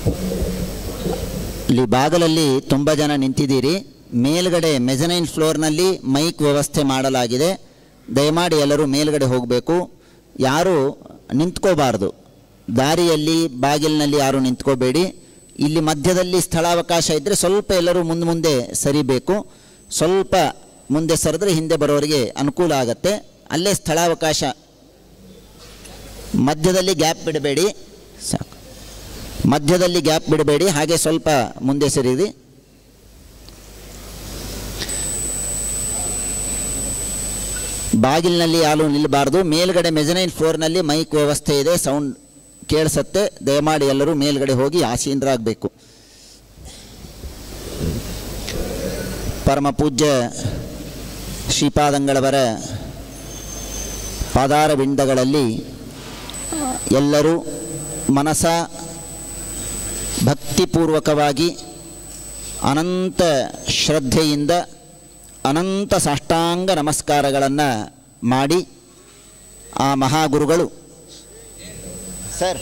ಇಲ್ಲಿ ಬಾಗಲಲ್ಲಿ ತುಂಬ ಜನ ನಿಂತಿದ್ದೀರಿ ಮೇಲ್ಗಡೆ ಮೆಜನೈನ್ ಫ್ಲೋರ್ನಲ್ಲಿ ಮೈಕ್ ವ್ಯವಸ್ಥೆ ಮಾಡಲಾಗಿದೆ ದಯಮಾಡಿ ಎಲ್ಲರೂ ಮೇಲ್ಗಡೆ ಹೋಗಬೇಕು ಯಾರು ನಿಂತ್ಕೋಬಾರ್ದು ದಾರಿಯಲ್ಲಿ ಬಾಗಿಲಿನಲ್ಲಿ ಯಾರು ನಿಂತ್ಕೋಬೇಡಿ ಇಲ್ಲಿ ಮಧ್ಯದಲ್ಲಿ ಸ್ಥಳಾವಕಾಶ ಇದ್ದರೆ ಸ್ವಲ್ಪ ಎಲ್ಲರೂ ಮುಂದೆ ಮುಂದೆ ಸರಿಬೇಕು ಸ್ವಲ್ಪ ಮುಂದೆ ಸರಿದ್ರೆ ಹಿಂದೆ ಬರೋರಿಗೆ ಅನುಕೂಲ ಆಗತ್ತೆ ಅಲ್ಲೇ ಸ್ಥಳಾವಕಾಶ ಮಧ್ಯದಲ್ಲಿ ಗ್ಯಾಪ್ ಬಿಡಬೇಡಿ ಸಾಕು ಮಧ್ಯದಲ್ಲಿ ಗ್ಯಾಪ್ ಬಿಡಬೇಡಿ ಹಾಗೆ ಸ್ವಲ್ಪ ಮುಂದೆ ಸರಿರಿ ಬಾಗಿಲಿನಲ್ಲಿ ಯಾರು ನಿಲ್ಲಬಾರ್ದು ಮೇಲ್ಗಡೆ ಮೆಜನೈನ್ ಫ್ಲೋರ್ನಲ್ಲಿ ಮೈಕ್ ವ್ಯವಸ್ಥೆ ಇದೆ ಸೌಂಡ್ ಕೇಳಿಸತ್ತೆ ದಯಮಾಡಿ ಎಲ್ಲರೂ ಮೇಲ್ಗಡೆ ಹೋಗಿ ಆಸೀನರಾಗಬೇಕು ಪರಮ ಪೂಜ್ಯ ಶ್ರೀಪಾದಂಗಳವರ ಪಾದಾರವಿಂದಗಳಲ್ಲಿ ಎಲ್ಲರೂ ಮನಸ ಭಕ್ತಿಪೂರ್ವಕವಾಗಿ ಅನಂತ ಶ್ರದ್ಧೆಯಿಂದ ಅನಂತ ಸಾಷ್ಟಾಂಗ ನಮಸ್ಕಾರಗಳನ್ನು ಮಾಡಿ ಆ ಮಹಾಗುರುಗಳು ಸರ್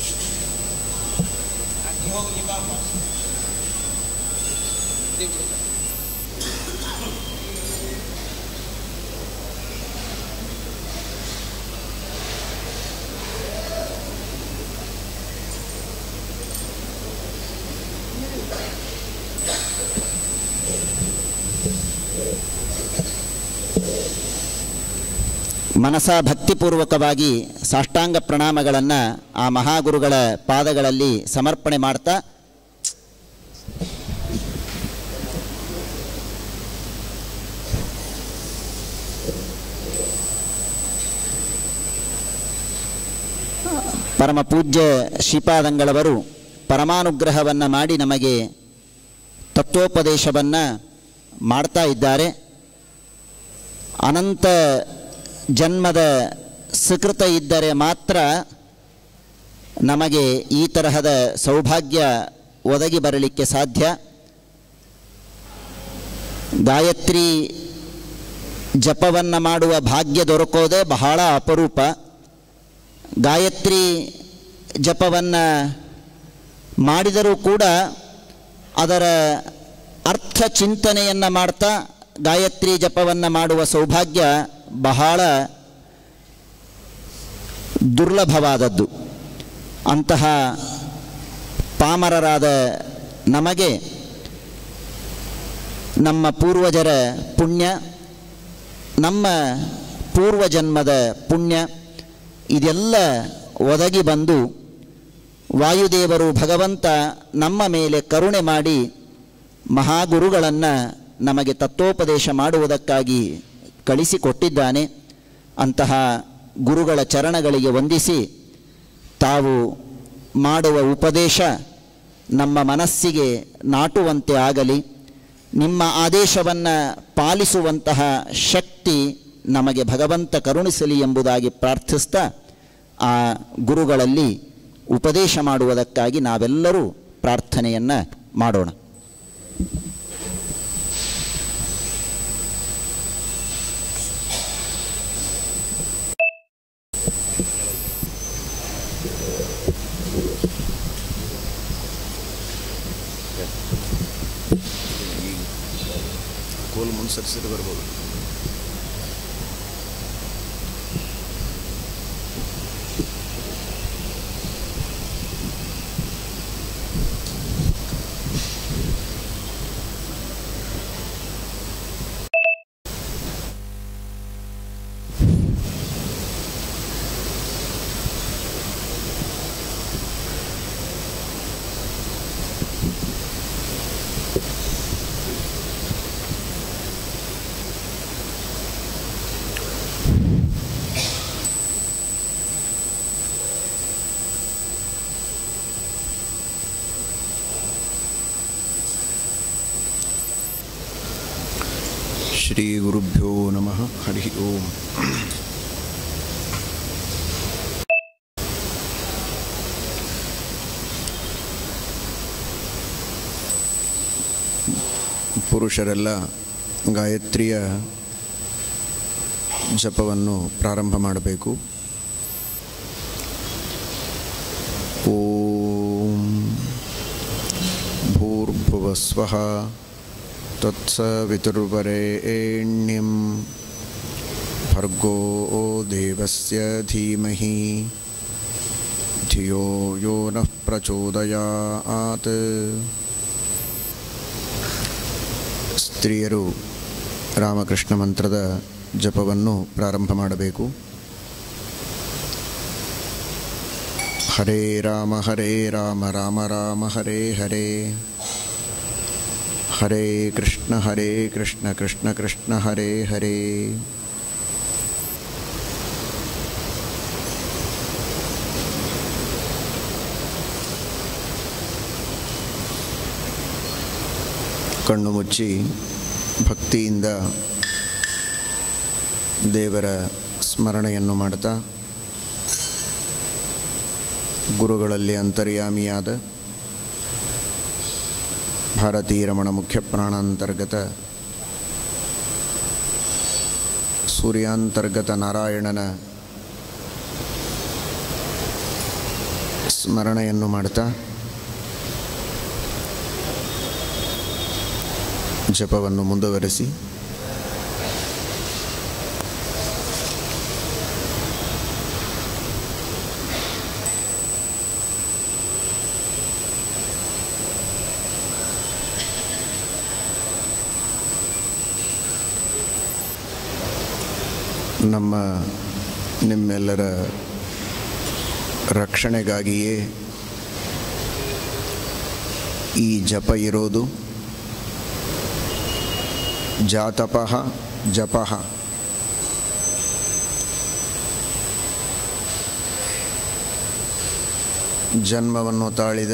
ಮನಸ ಭಕ್ತಿಪೂರ್ವಕವಾಗಿ ಸಾಷ್ಟಾಂಗ ಪ್ರಣಾಮಗಳನ್ನು ಆ ಮಹಾಗುರುಗಳ ಪಾದಗಳಲ್ಲಿ ಸಮರ್ಪಣೆ ಮಾಡ್ತಾ ಪರಮ ಪೂಜ್ಯ ಶ್ರೀಪಾದಂಗಳವರು ಪರಮಾನುಗ್ರಹವನ್ನು ಮಾಡಿ ನಮಗೆ ತತ್ವೋಪದೇಶವನ್ನು ಮಾಡ್ತಾ ಇದ್ದಾರೆ ಅನಂತ ಜನ್ಮದ ಸುಕೃತ ಇದ್ದರೆ ಮಾತ್ರ ನಮಗೆ ಈ ತರಹದ ಸೌಭಾಗ್ಯ ಒದಗಿ ಬರಲಿಕ್ಕೆ ಸಾಧ್ಯ ಗಾಯತ್ರಿ ಜಪವನ್ನು ಮಾಡುವ ಭಾಗ್ಯ ದೊರಕೋದೇ ಬಹಳ ಅಪರೂಪ ಗಾಯತ್ರಿ ಜಪವನ್ನು ಮಾಡಿದರೂ ಕೂಡ ಅದರ ಅರ್ಥ ಚಿಂತನೆಯನ್ನು ಮಾಡ್ತಾ ಗಾಯತ್ರಿ ಜಪವನ್ನು ಮಾಡುವ ಸೌಭಾಗ್ಯ ಬಹಳ ದುರ್ಲಭವಾದದ್ದು ಅಂತಹ ಪಾಮರರಾದ ನಮಗೆ ನಮ್ಮ ಪೂರ್ವಜರ ಪುಣ್ಯ ನಮ್ಮ ಪೂರ್ವಜನ್ಮದ ಪುಣ್ಯ ಇದೆಲ್ಲ ಒದಗಿ ಬಂದು ವಾಯುದೇವರು ಭಗವಂತ ನಮ್ಮ ಮೇಲೆ ಕರುಣೆ ಮಾಡಿ ಮಹಾಗುರುಗಳನ್ನು ನಮಗೆ ತತ್ವೋಪದೇಶ ಮಾಡುವುದಕ್ಕಾಗಿ ಕಳಿಸಿಕೊಟ್ಟಿದ್ದಾನೆ ಅಂತಹ ಗುರುಗಳ ಚರಣಗಳಿಗೆ ವಂದಿಸಿ ತಾವು ಮಾಡುವ ಉಪದೇಶ ನಮ್ಮ ಮನಸ್ಸಿಗೆ ನಾಟುವಂತೆ ಆಗಲಿ ನಿಮ್ಮ ಆದೇಶವನ್ನು ಪಾಲಿಸುವಂತಹ ಶಕ್ತಿ ನಮಗೆ ಭಗವಂತ ಕರುಣಿಸಲಿ ಎಂಬುದಾಗಿ ಪ್ರಾರ್ಥಿಸ್ತಾ ಆ ಗುರುಗಳಲ್ಲಿ ಉಪದೇಶ ಮಾಡುವುದಕ್ಕಾಗಿ ನಾವೆಲ್ಲರೂ ಪ್ರಾರ್ಥನೆಯನ್ನು ಮಾಡೋಣ ಕೋಲ್ ಮುಂದೆ ಸರಿಸಿದ್ರೆ ಬರ್ಬೋದು ಶ್ರೀ ಗುರುಭ್ಯೋ ನಮಃ ಹರಿ ಓಂ ಪುರುಷರೆಲ್ಲ ಗಾಯತ್ರಿಯ ಜಪವನ್ನು ಪ್ರಾರಂಭ ಮಾಡಬೇಕು ಓಂ ಭುವಸ್ವಃ तत्सवितुर्वरेण्यं भर्गो देवस्य धीमहि धियो यो नः ಪ್ರಚೋದಯಾತ್ ಸ್ತ್ರೀಯರು ರಾಮಕೃಷ್ಣ ಮಂತ್ರದ ಜಪವನ್ನು ಪ್ರಾರಂಭ ಮಾಡಬೇಕು ಹರೇ ರಾಮ ಹರೇ ರಾಮ ರಾಮ ರಾಮ ಹರೇ ಹರೇ ಹರೇ ಕೃಷ್ಣ ಹರೇ ಕೃಷ್ಣ ಕೃಷ್ಣ ಕೃಷ್ಣ ಹರೇ ಹರೇ ಕಣ್ಣು ಮುಚ್ಚಿ ಭಕ್ತಿಯಿಂದ ದೇವರ ಸ್ಮರಣೆಯನ್ನು ಮಾಡ್ತಾ ಗುರುಗಳಲ್ಲಿ ಅಂತರ್ಯಾಮಿಯಾದ ಭಾರತೀ ರಮಣ ಮುಖ್ಯ ಪ್ರಾಣಾಂತರ್ಗತ ಸೂರ್ಯಾಂತರ್ಗತ ನಾರಾಯಣನ ಸ್ಮರಣೆಯನ್ನು ಮಾಡ್ತಾ ಜಪವನ್ನು ಮುಂದುವರೆಸಿ ನಮ್ಮ ನಿಮ್ಮೆಲ್ಲರ ರಕ್ಷಣೆಗಾಗಿಯೇ ಈ ಜಪ ಇರೋದು ಜಾತಪಃ ಜಪಃ ಜನ್ಮವನ್ನು ತಾಳಿದ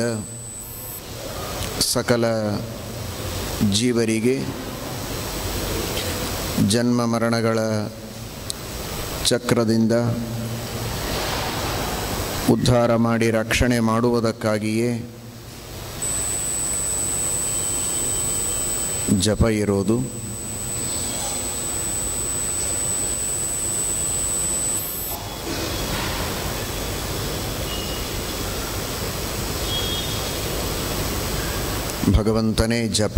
ಸಕಲ ಜೀವರಿಗೆ ಜನ್ಮ ಮರಣಗಳ ಚಕ್ರದಿಂದ ಉದ್ಧಾರ ಮಾಡಿ ರಕ್ಷಣೆ ಮಾಡುವುದಕ್ಕಾಗಿಯೇ ಜಪ ಇರೋದು ಭಗವಂತನೇ ಜಪ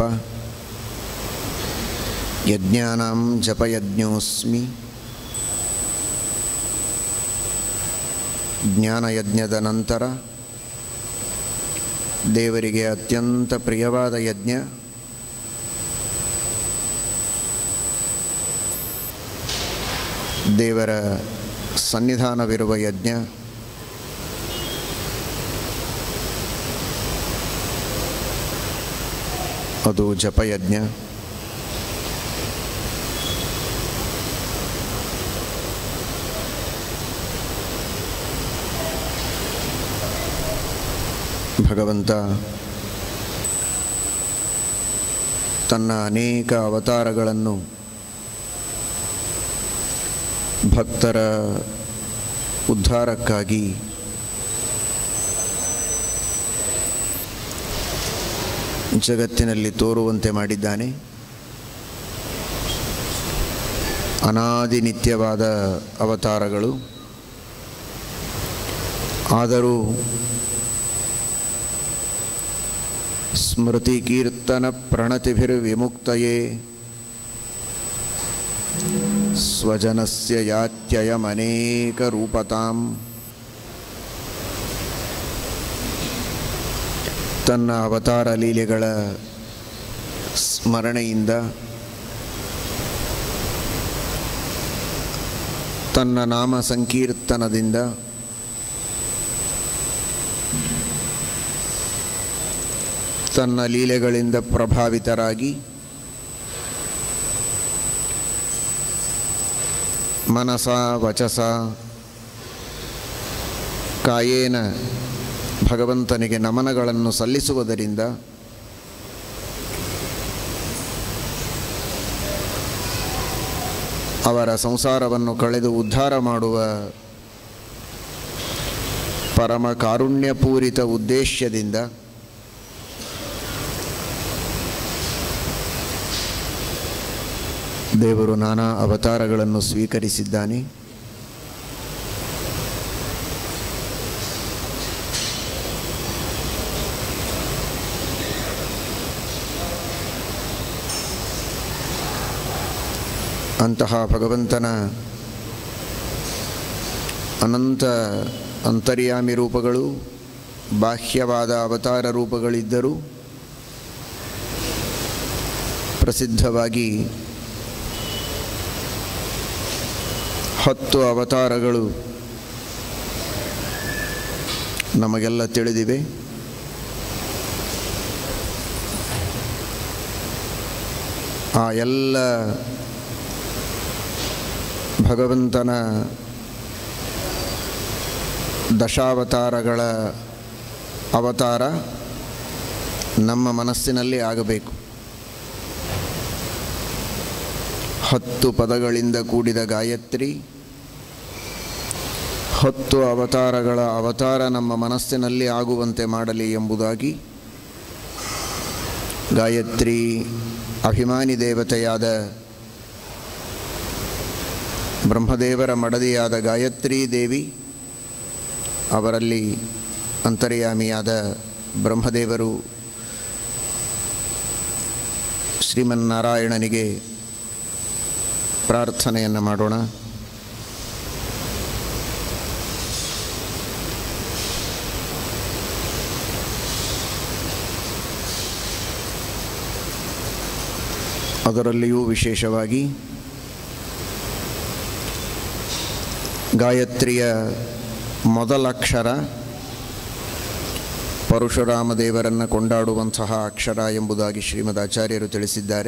ಯಜ್ಞಾನಾಂ ಜಪಯಜ್ಞೋಸ್ಮಿ ಜ್ಞಾನಯಜ್ಞದ ನಂತರ ದೇವರಿಗೆ ಅತ್ಯಂತ ಪ್ರಿಯವಾದ ಯಜ್ಞ ದೇವರ ಸನ್ನಿಧಾನವಿರುವ ಯಜ್ಞ ಅದು ಜಪಯಜ್ಞ ಭಗವಂತ ತನ್ನ ಅನೇಕ ಅವತಾರಗಳನ್ನು ಭಕ್ತರ ಉದ್ಧಾರಕ್ಕಾಗಿ ಜಗತ್ತಿನಲ್ಲಿ ತೋರುವಂತೆ ಮಾಡಿದ್ದಾನೆ ಅನಾದಿ ನಿತ್ಯವಾದ ಅವತಾರಗಳು ಆದರೂ ಸ್ಮೃತಿ ಕೀರ್ತನ ಪ್ರಣತಿಭಿರ್ವಿಮುಕ್ತಯೇ ಸ್ವಜನಸ್ಯ ಯಾತ್ಯಯಮನೇಕ ರೂಪತಾಂ ತನ್ನ ಅವತಾರ ಲೀಲೆಗಳ ಸ್ಮರಣೆಯಿಂದ ತನ್ನ ನಾಮ ಸಂಕೀರ್ತನದಿಂದ ತನ್ನ ಲೀಲೆಗಳಿಂದ ಪ್ರಭಾವಿತರಾಗಿ ಮನಸ ವಚಸ ಕಾಯೇನ ಭಗವಂತನಿಗೆ ನಮನಗಳನ್ನು ಸಲ್ಲಿಸುವುದರಿಂದ ಅವರ ಸಂಸಾರವನ್ನು ಕಳೆದು ಉದ್ಧಾರ ಮಾಡುವ ಪರಮ ಕಾರುಣ್ಯಪೂರಿತ ಉದ್ದೇಶದಿಂದ ದೇವರು ನಾನಾ ಅವತಾರಗಳನ್ನು ಸ್ವೀಕರಿಸಿದ್ದಾನೆ ಅಂತಹ ಭಗವಂತನ ಅನಂತ ಅಂತರ್ಯಾಮಿ ರೂಪಗಳು ಬಾಹ್ಯವಾದ ಅವತಾರ ರೂಪಗಳಿದ್ದರೂ ಪ್ರಸಿದ್ಧವಾಗಿ ಹತ್ತು ಅವತಾರಗಳು ನಮಗೆಲ್ಲ ತಿಳಿದಿವೆ ಆ ಎಲ್ಲ ಭಗವಂತನ ದಶಾವತಾರಗಳ ಅವತಾರ ನಮ್ಮ ಮನಸ್ಸಿನಲ್ಲಿ ಆಗಬೇಕು ಹತ್ತು ಪದಗಳಿಂದ ಕೂಡಿದ ಗಾಯತ್ರಿ ಹತ್ತು ಅವತಾರಗಳ ಅವತಾರ ನಮ್ಮ ಮನಸ್ಸಿನಲ್ಲಿ ಆಗುವಂತೆ ಮಾಡಲಿ ಎಂಬುದಾಗಿ ಗಾಯತ್ರಿ ಅಭಿಮಾನಿ ದೇವತೆಯಾದ ಬ್ರಹ್ಮದೇವರ ಮಡದಿಯಾದ ಗಾಯತ್ರಿ ದೇವಿ ಅವರಲ್ಲಿ ಅಂತರ್ಯಾಮಿಯಾದ ಬ್ರಹ್ಮದೇವರು ಶ್ರೀಮನ್ನಾರಾಯಣನಿಗೆ ಪ್ರಾರ್ಥನೆಯನ್ನು ಮಾಡೋಣ ಅದರಲ್ಲಿಯೂ ವಿಶೇಷವಾಗಿ ಗಾಯತ್ರಿಯ ಮೊದಲಕ್ಷರ ಪರಶುರಾಮ ದೇವರನ್ನು ಕೊಂಡಾಡುವಂತಹ ಅಕ್ಷರ ಎಂಬುದಾಗಿ ಶ್ರೀಮದ್ ಆಚಾರ್ಯರು ತಿಳಿಸಿದ್ದಾರೆ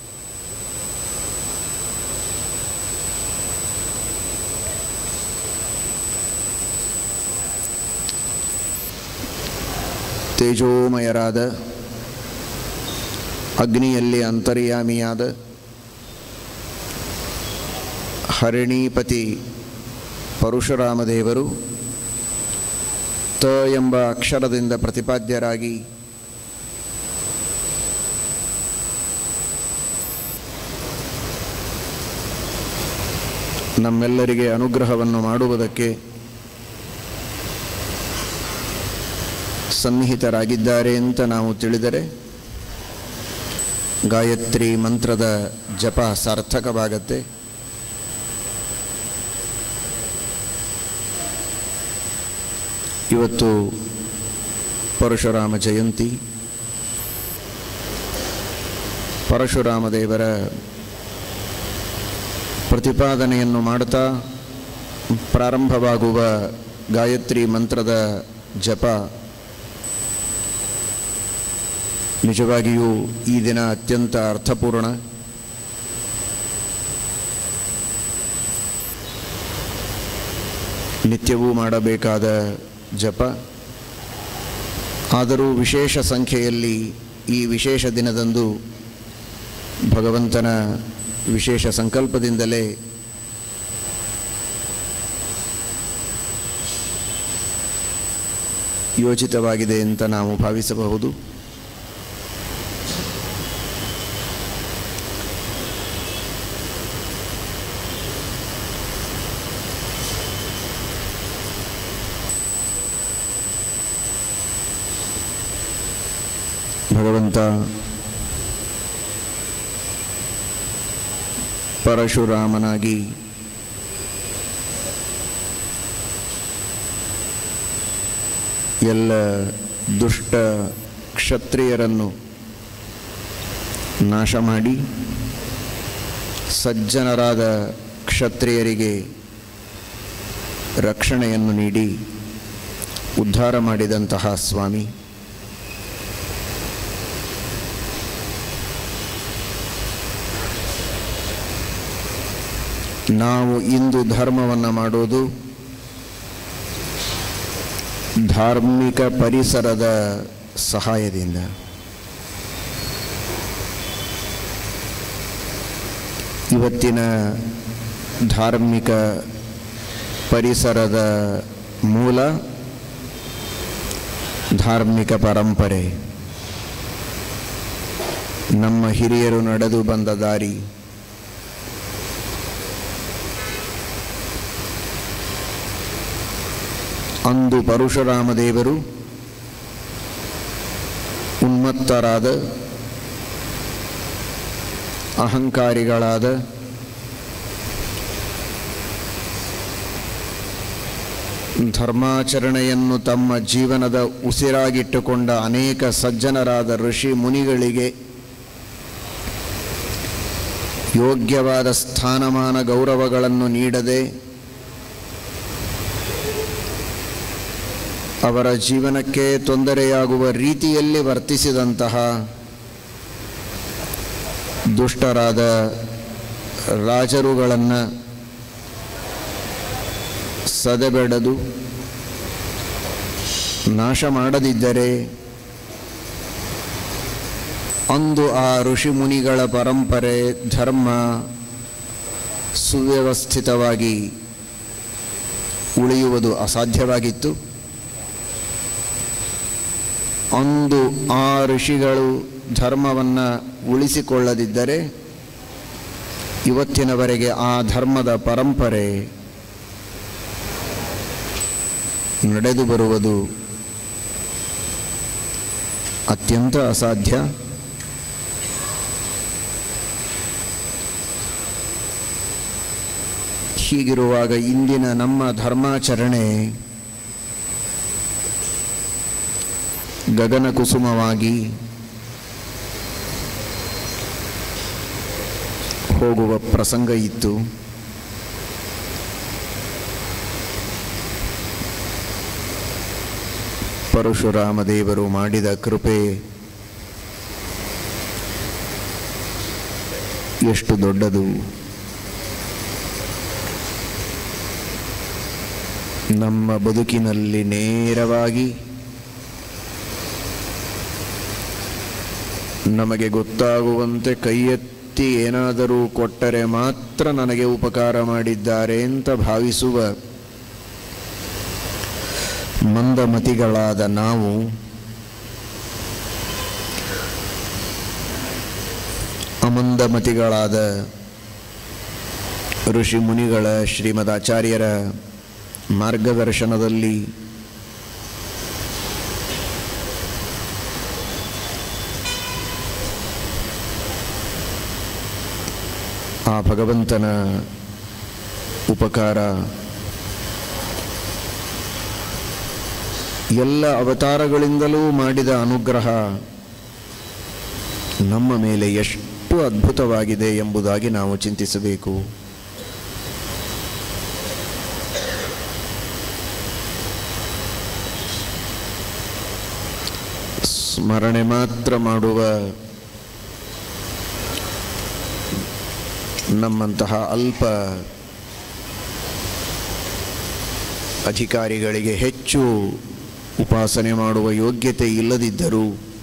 ತೇಜೋಮಯರಾದ ಅಗ್ನಿಯಲ್ಲಿ ಅಂತರ್ಯಾಮಿಯಾದ ಹರಿಣೀಪತಿ ಪರಶುರಾಮದೇವರು ತ ಎಂಬ ಅಕ್ಷರದಿಂದ ಪ್ರತಿಪಾದ್ಯರಾಗಿ ನಮ್ಮೆಲ್ಲರಿಗೆ ಅನುಗ್ರಹವನ್ನು ಮಾಡುವುದಕ್ಕೆ ಸನ್ನಿಹಿತರಾಗಿದ್ದಾರೆ ಅಂತ ನಾವು ತಿಳಿದರೆ ಗಾಯತ್ರಿ ಮಂತ್ರದ ಜಪ ಸಾರ್ಥಕವಾಗತ್ತೆ ಇವತ್ತು ಪರಶುರಾಮ ಜಯಂತಿ ಪರಶುರಾಮ ದೇವರ ಪ್ರತಿಪಾದನೆಯನ್ನು ಮಾಡುತ್ತಾ ಪ್ರಾರಂಭವಾಗುವ ಗಾಯತ್ರಿ ಮಂತ್ರದ ಜಪ ನಿಜವಾಗಿಯೂ ಈ ದಿನ ಅತ್ಯಂತ ಅರ್ಥಪೂರ್ಣ ನಿತ್ಯವೂ ಮಾಡಬೇಕಾದ ಜಪ ಆದರೂ ವಿಶೇಷ ಸಂಖ್ಯೆಯಲ್ಲಿ ಈ ವಿಶೇಷ ದಿನದಂದು ಭಗವಂತನ ವಿಶೇಷ ಸಂಕಲ್ಪದಿಂದಲೇ ಯೋಚಿತವಾಗಿದೆ ಅಂತ ನಾವು ಭಾವಿಸಬಹುದು ಭಗವಂತ ಪರಶುರಾಮನಾಗಿ ಎಲ್ಲ ದುಷ್ಟ ಕ್ಷತ್ರಿಯರನ್ನು ನಾಶ ಮಾಡಿ ಸಜ್ಜನರಾದ ಕ್ಷತ್ರಿಯರಿಗೆ ರಕ್ಷಣೆಯನ್ನು ನೀಡಿ ಉದ್ಧಾರ ಮಾಡಿದಂತಹ ಸ್ವಾಮಿ ನಾವು ಇಂದು ಧರ್ಮವನ್ನು ಮಾಡೋದು ಧಾರ್ಮಿಕ ಪರಿಸರದ ಸಹಾಯದಿಂದ ಇವತ್ತಿನ ಧಾರ್ಮಿಕ ಪರಿಸರದ ಮೂಲ ಧಾರ್ಮಿಕ ಪರಂಪರೆ ನಮ್ಮ ಹಿರಿಯರು ನಡೆದು ಬಂದ ದಾರಿ ಅಂದು ಪರಶುರಾಮ ದೇವರು ಉನ್ಮತ್ತರಾದ ಅಹಂಕಾರಿಗಳಾದ ಧರ್ಮಾಚರಣೆಯನ್ನು ತಮ್ಮ ಜೀವನದ ಉಸಿರಾಗಿಟ್ಟುಕೊಂಡ ಅನೇಕ ಸಜ್ಜನರಾದ ಋಷಿ ಮುನಿಗಳಿಗೆ ಯೋಗ್ಯವಾದ ಸ್ಥಾನಮಾನ ಗೌರವಗಳನ್ನು ನೀಡದೆ ಅವರ ಜೀವನಕ್ಕೆ ತೊಂದರೆಯಾಗುವ ರೀತಿಯಲ್ಲಿ ವರ್ತಿಸಿದಂತಹ ದುಷ್ಟರಾದ ರಾಜರುಗಳನ್ನು ಸದೆಬೆಡದು ನಾಶ ಮಾಡದಿದ್ದರೆ ಅಂದು ಆ ಋಷಿಮುನಿಗಳ ಪರಂಪರೆ ಧರ್ಮ ಸುವ್ಯವಸ್ಥಿತವಾಗಿ ಉಳಿಯುವುದು ಅಸಾಧ್ಯವಾಗಿತ್ತು ಅಂದು ಆ ಋಷಿಗಳು ಧರ್ಮವನ್ನು ಉಳಿಸಿಕೊಳ್ಳದಿದ್ದರೆ ಇವತ್ತಿನವರೆಗೆ ಆ ಧರ್ಮದ ಪರಂಪರೆ ನಡೆದು ಬರುವುದು ಅತ್ಯಂತ ಅಸಾಧ್ಯ ಹೀಗಿರುವಾಗ ಇಂದಿನ ನಮ್ಮ ಧರ್ಮಾಚರಣೆ ಗಗನ ಕುಸುಮವಾಗಿ ಹೋಗುವ ಪ್ರಸಂಗ ಇತ್ತು ಪರಶುರಾಮ ದೇವರು ಮಾಡಿದ ಕೃಪೆ ಎಷ್ಟು ದೊಡ್ಡದು ನಮ್ಮ ಬದುಕಿನಲ್ಲಿ ನೇರವಾಗಿ ನಮಗೆ ಗೊತ್ತಾಗುವಂತೆ ಕೈ ಎತ್ತಿ ಏನಾದರೂ ಕೊಟ್ಟರೆ ಮಾತ್ರ ನನಗೆ ಉಪಕಾರ ಮಾಡಿದ್ದಾರೆ ಅಂತ ಭಾವಿಸುವ ಮಂದಮತಿಗಳಾದ ನಾವು ಅಮಂದಮತಿಗಳಾದ ಋಷಿ ಮುನಿಗಳ ಶ್ರೀಮದ್ ಆಚಾರ್ಯರ ಮಾರ್ಗದರ್ಶನದಲ್ಲಿ ಆ ಭಗವಂತನ ಉಪಕಾರ ಎಲ್ಲ ಅವತಾರಗಳಿಂದಲೂ ಮಾಡಿದ ಅನುಗ್ರಹ ನಮ್ಮ ಮೇಲೆ ಎಷ್ಟು ಅದ್ಭುತವಾಗಿದೆ ಎಂಬುದಾಗಿ ನಾವು ಚಿಂತಿಸಬೇಕು ಸ್ಮರಣೆ ಮಾತ್ರ ಮಾಡುವ ನಮ್ಮಂತಹ ಅಲ್ಪ ಅಧಿಕಾರಿಗಳಿಗೆ ಹೆಚ್ಚು ಉಪಾಸನೆ ಮಾಡುವ ಯೋಗ್ಯತೆ ಇಲ್ಲದಿದ್ದರೂ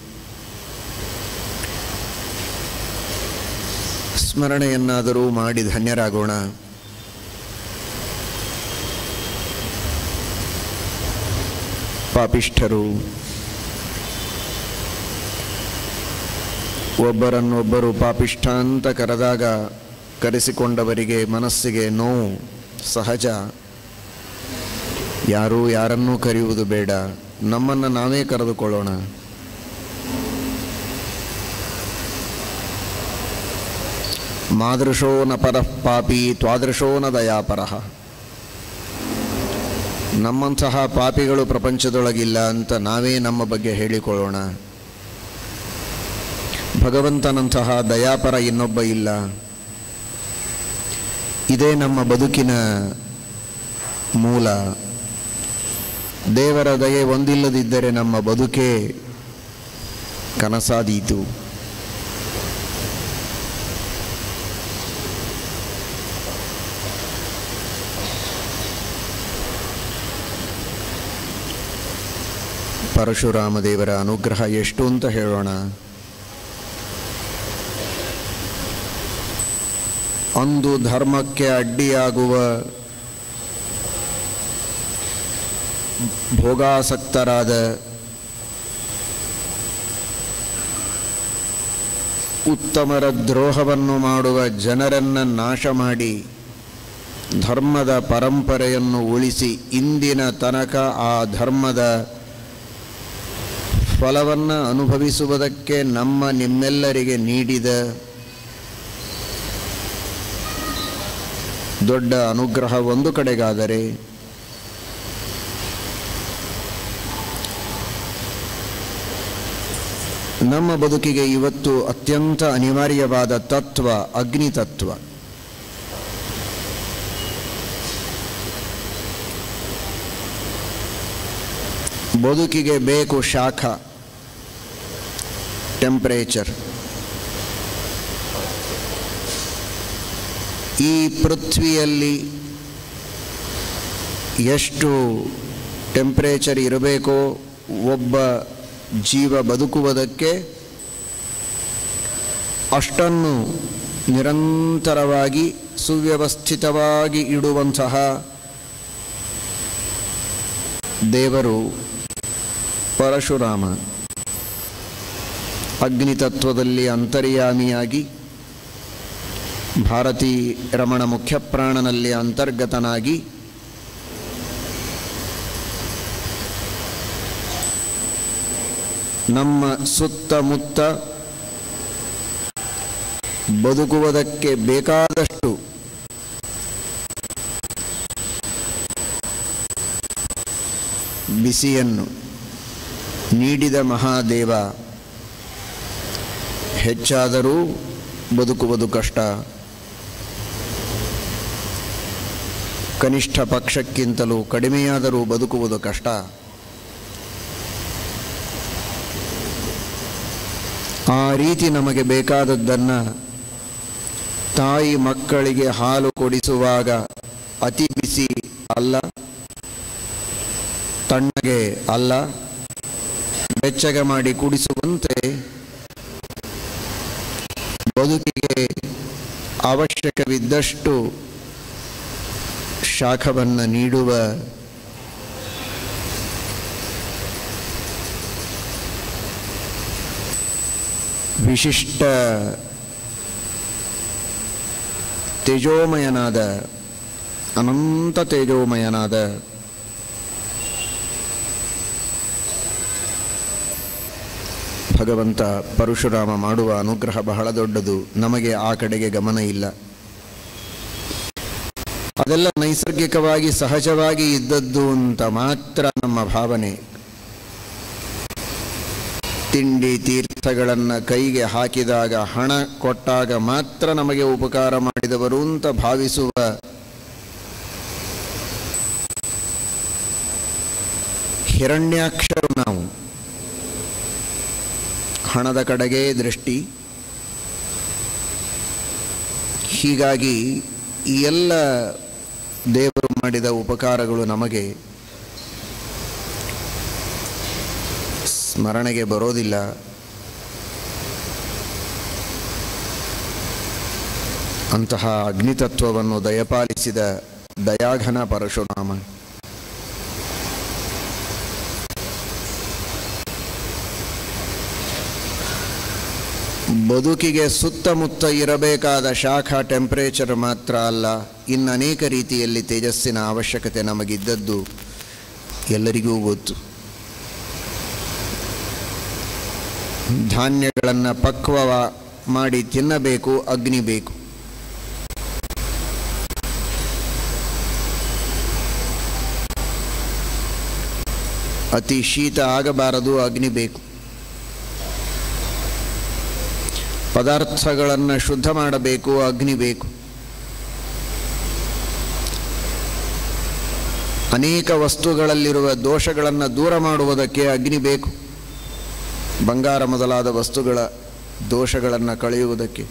ಸ್ಮರಣೆಯನ್ನಾದರೂ ಮಾಡಿ ಧನ್ಯರಾಗೋಣ ಪಾಪಿಷ್ಠರು ಒಬ್ಬರನ್ನೊಬ್ಬರು ಪಾಪಿಷ್ಠ ಅಂತ ಕರೆದಾಗ ಕರೆಸಿಕೊಂಡವರಿಗೆ ಮನಸ್ಸಿಗೆ ನೋವು ಸಹಜ ಯಾರೂ ಯಾರನ್ನೂ ಕರೆಯುವುದು ಬೇಡ ನಮ್ಮನ್ನು ನಾವೇ ಕರೆದುಕೊಳ್ಳೋಣ ಮಾದೃಶೋ ನ ಪರಃ ಪಾಪಿ ತ್ವಾದೃಶೋ ನ ದಯಾಪರಃ ನಮ್ಮಂತಹ ಪಾಪಿಗಳು ಪ್ರಪಂಚದೊಳಗಿಲ್ಲ ಅಂತ ನಾವೇ ನಮ್ಮ ಬಗ್ಗೆ ಹೇಳಿಕೊಳ್ಳೋಣ ಭಗವಂತನಂತಹ ದಯಾಪರ ಇನ್ನೊಬ್ಬ ಇಲ್ಲ ಇದೇ ನಮ್ಮ ಬದುಕಿನ ಮೂಲ ದೇವರ ದಯೆ ಒಂದಿಲ್ಲದಿದ್ದರೆ ನಮ್ಮ ಬದುಕೇ ಕನಸಾದೀತು ಪರಶುರಾಮ ದೇವರ ಅನುಗ್ರಹ ಎಷ್ಟು ಅಂತ ಹೇಳೋಣ ಅಂದು ಧರ್ಮಕ್ಕೆ ಅಡ್ಡಿಯಾಗುವ ಭೋಗಾಸಕ್ತರಾದ ಉತ್ತಮರ ದ್ರೋಹವನ್ನು ಮಾಡುವ ಜನರನ್ನು ನಾಶ ಮಾಡಿ ಧರ್ಮದ ಪರಂಪರೆಯನ್ನು ಉಳಿಸಿ ಇಂದಿನ ತನಕ ಆ ಧರ್ಮದ ಫಲವನ್ನು ಅನುಭವಿಸುವುದಕ್ಕೆ ನಮ್ಮ ನಿಮ್ಮೆಲ್ಲರಿಗೆ ನೀಡಿದ ದೊಡ್ಡ ಅನುಗ್ರಹ ಒಂದು ಕಡೆಗಾದರೆ ನಮ್ಮ ಬದುಕಿಗೆ ಇವತ್ತು ಅತ್ಯಂತ ಅನಿವಾರ್ಯವಾದ ತತ್ವ ಅಗ್ನಿ ತತ್ವ ಬದುಕಿಗೆ ಬೇಕು ಶಾಖ ಟೆಂಪರೇಚರ್ ಈ ಪೃಥ್ವಿಯಲ್ಲಿ ಎಷ್ಟು ಟೆಂಪರೇಚರ್ ಇರಬೇಕೋ ಒಬ್ಬ ಜೀವ ಬದುಕುವುದಕ್ಕೆ ಅಷ್ಟನ್ನು ನಿರಂತರವಾಗಿ ಸುವ್ಯವಸ್ಥಿತವಾಗಿ ಇಡುವಂತಹ ದೇವರು ಪರಶುರಾಮ ಅಗ್ನಿತತ್ವದಲ್ಲಿ ಅಂತರ್ಯಾಮಿಯಾಗಿ ಭಾರತೀ ರಮಣ ಮುಖ್ಯಪ್ರಾಣನಲ್ಲಿ ಅಂತರ್ಗತನಾಗಿ ನಮ್ಮ ಸುತ್ತಮುತ್ತ ಬದುಕುವುದಕ್ಕೆ ಬೇಕಾದಷ್ಟು ಬಿಸಿಯನ್ನು ನೀಡಿದ ಮಹಾದೇವ ಹೆಚ್ಚಾದರೂ ಬದುಕುವುದು ಕಷ್ಟ ಕನಿಷ್ಠ ಪಕ್ಷಕ್ಕಿಂತಲೂ ಕಡಿಮೆಯಾದರೂ ಬದುಕುವುದು ಕಷ್ಟ ಆ ರೀತಿ ನಮಗೆ ಬೇಕಾದದ್ದನ್ನು ತಾಯಿ ಮಕ್ಕಳಿಗೆ ಹಾಲು ಕೊಡಿಸುವಾಗ ಅತಿ ಬಿಸಿ ಅಲ್ಲ ತಣ್ಣಗೆ ಅಲ್ಲ ಬೆಚ್ಚಗೆ ಮಾಡಿ ಕುಡಿಸುವಂತೆ ಬದುಕಿಗೆ ಅವಶ್ಯಕವಿದ್ದಷ್ಟು ಶಾಖವನ್ನು ನೀಡುವ ವಿಶಿಷ್ಟ ತೇಜೋಮಯನಾದ ಅನಂತ ತೇಜೋಮಯನಾದ ಭಗವಂತ ಪರಶುರಾಮ ಮಾಡುವ ಅನುಗ್ರಹ ಬಹಳ ದೊಡ್ಡದು ನಮಗೆ ಆ ಕಡೆಗೆ ಗಮನ ಇಲ್ಲ ಅದೆಲ್ಲ ನೈಸರ್ಗಿಕವಾಗಿ ಸಹಜವಾಗಿ ಇದ್ದದ್ದು ಅಂತ ಮಾತ್ರ ನಮ್ಮ ಭಾವನೆ ತಿಂಡಿ ತೀರ್ಥಗಳನ್ನು ಕೈಗೆ ಹಾಕಿದಾಗ ಹಣ ಕೊಟ್ಟಾಗ ಮಾತ್ರ ನಮಗೆ ಉಪಕಾರ ಮಾಡಿದವರು ಅಂತ ಭಾವಿಸುವ ಹಿರಣ್ಯಾಕ್ಷರು ನಾವು ಹಣದ ಕಡೆಗೆ ದೃಷ್ಟಿ ಹೀಗಾಗಿ ಈ ಎಲ್ಲ ದೇವರು ಮಾಡಿದ ಉಪಕಾರಗಳು ನಮಗೆ ಸ್ಮರಣೆಗೆ ಬರೋದಿಲ್ಲ ಅಂತಹ ಅಗ್ನಿತತ್ವವನ್ನು ದಯಪಾಲಿಸಿದ ದಯಾಘನ ಪರಶುರಾಮ ಬದುಕಿಗೆ ಸುತ್ತಮುತ್ತ ಇರಬೇಕಾದ ಶಾಖ ಟೆಂಪರೇಚರ್ ಮಾತ್ರ ಅಲ್ಲ ಇನ್ನು ಅನೇಕ ರೀತಿಯಲ್ಲಿ ತೇಜಸ್ಸಿನ ಅವಶ್ಯಕತೆ ನಮಗಿದ್ದದ್ದು ಎಲ್ಲರಿಗೂ ಗೊತ್ತು ಧಾನ್ಯಗಳನ್ನು ಪಕ್ವವ ಮಾಡಿ ತಿನ್ನಬೇಕು ಅಗ್ನಿ ಬೇಕು ಅತಿ ಶೀತ ಆಗಬಾರದು ಅಗ್ನಿ ಬೇಕು ಪದಾರ್ಥಗಳನ್ನು ಶುದ್ಧ ಮಾಡಬೇಕು ಅಗ್ನಿ ಬೇಕು ಅನೇಕ ವಸ್ತುಗಳಲ್ಲಿರುವ ದೋಷಗಳನ್ನು ದೂರ ಮಾಡುವುದಕ್ಕೆ ಅಗ್ನಿ ಬೇಕು ಬಂಗಾರ ಮೊದಲಾದ ವಸ್ತುಗಳ ದೋಷಗಳನ್ನು ಕಳೆಯುವುದಕ್ಕೆ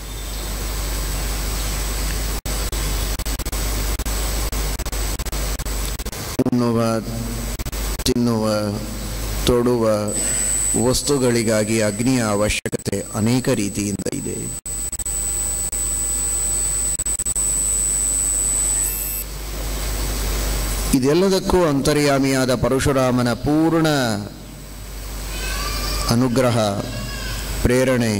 ಉಣ್ಣುವ ತಿನ್ನುವ ತೊಡುವ ವಸ್ತುಗಳಿಗಾಗಿ ಅಗ್ನಿಯ ಅವಶ್ಯಕತೆ ಅನೇಕ ರೀತಿಯಿಂದ ಇದೆ ಇದೆಲ್ಲದಕ್ಕೂ ಅಂತರ್ಯಾಮಿಯಾದ ಪರಶುರಾಮನ ಪೂರ್ಣ ಅನುಗ್ರಹ ಪ್ರೇರಣೆ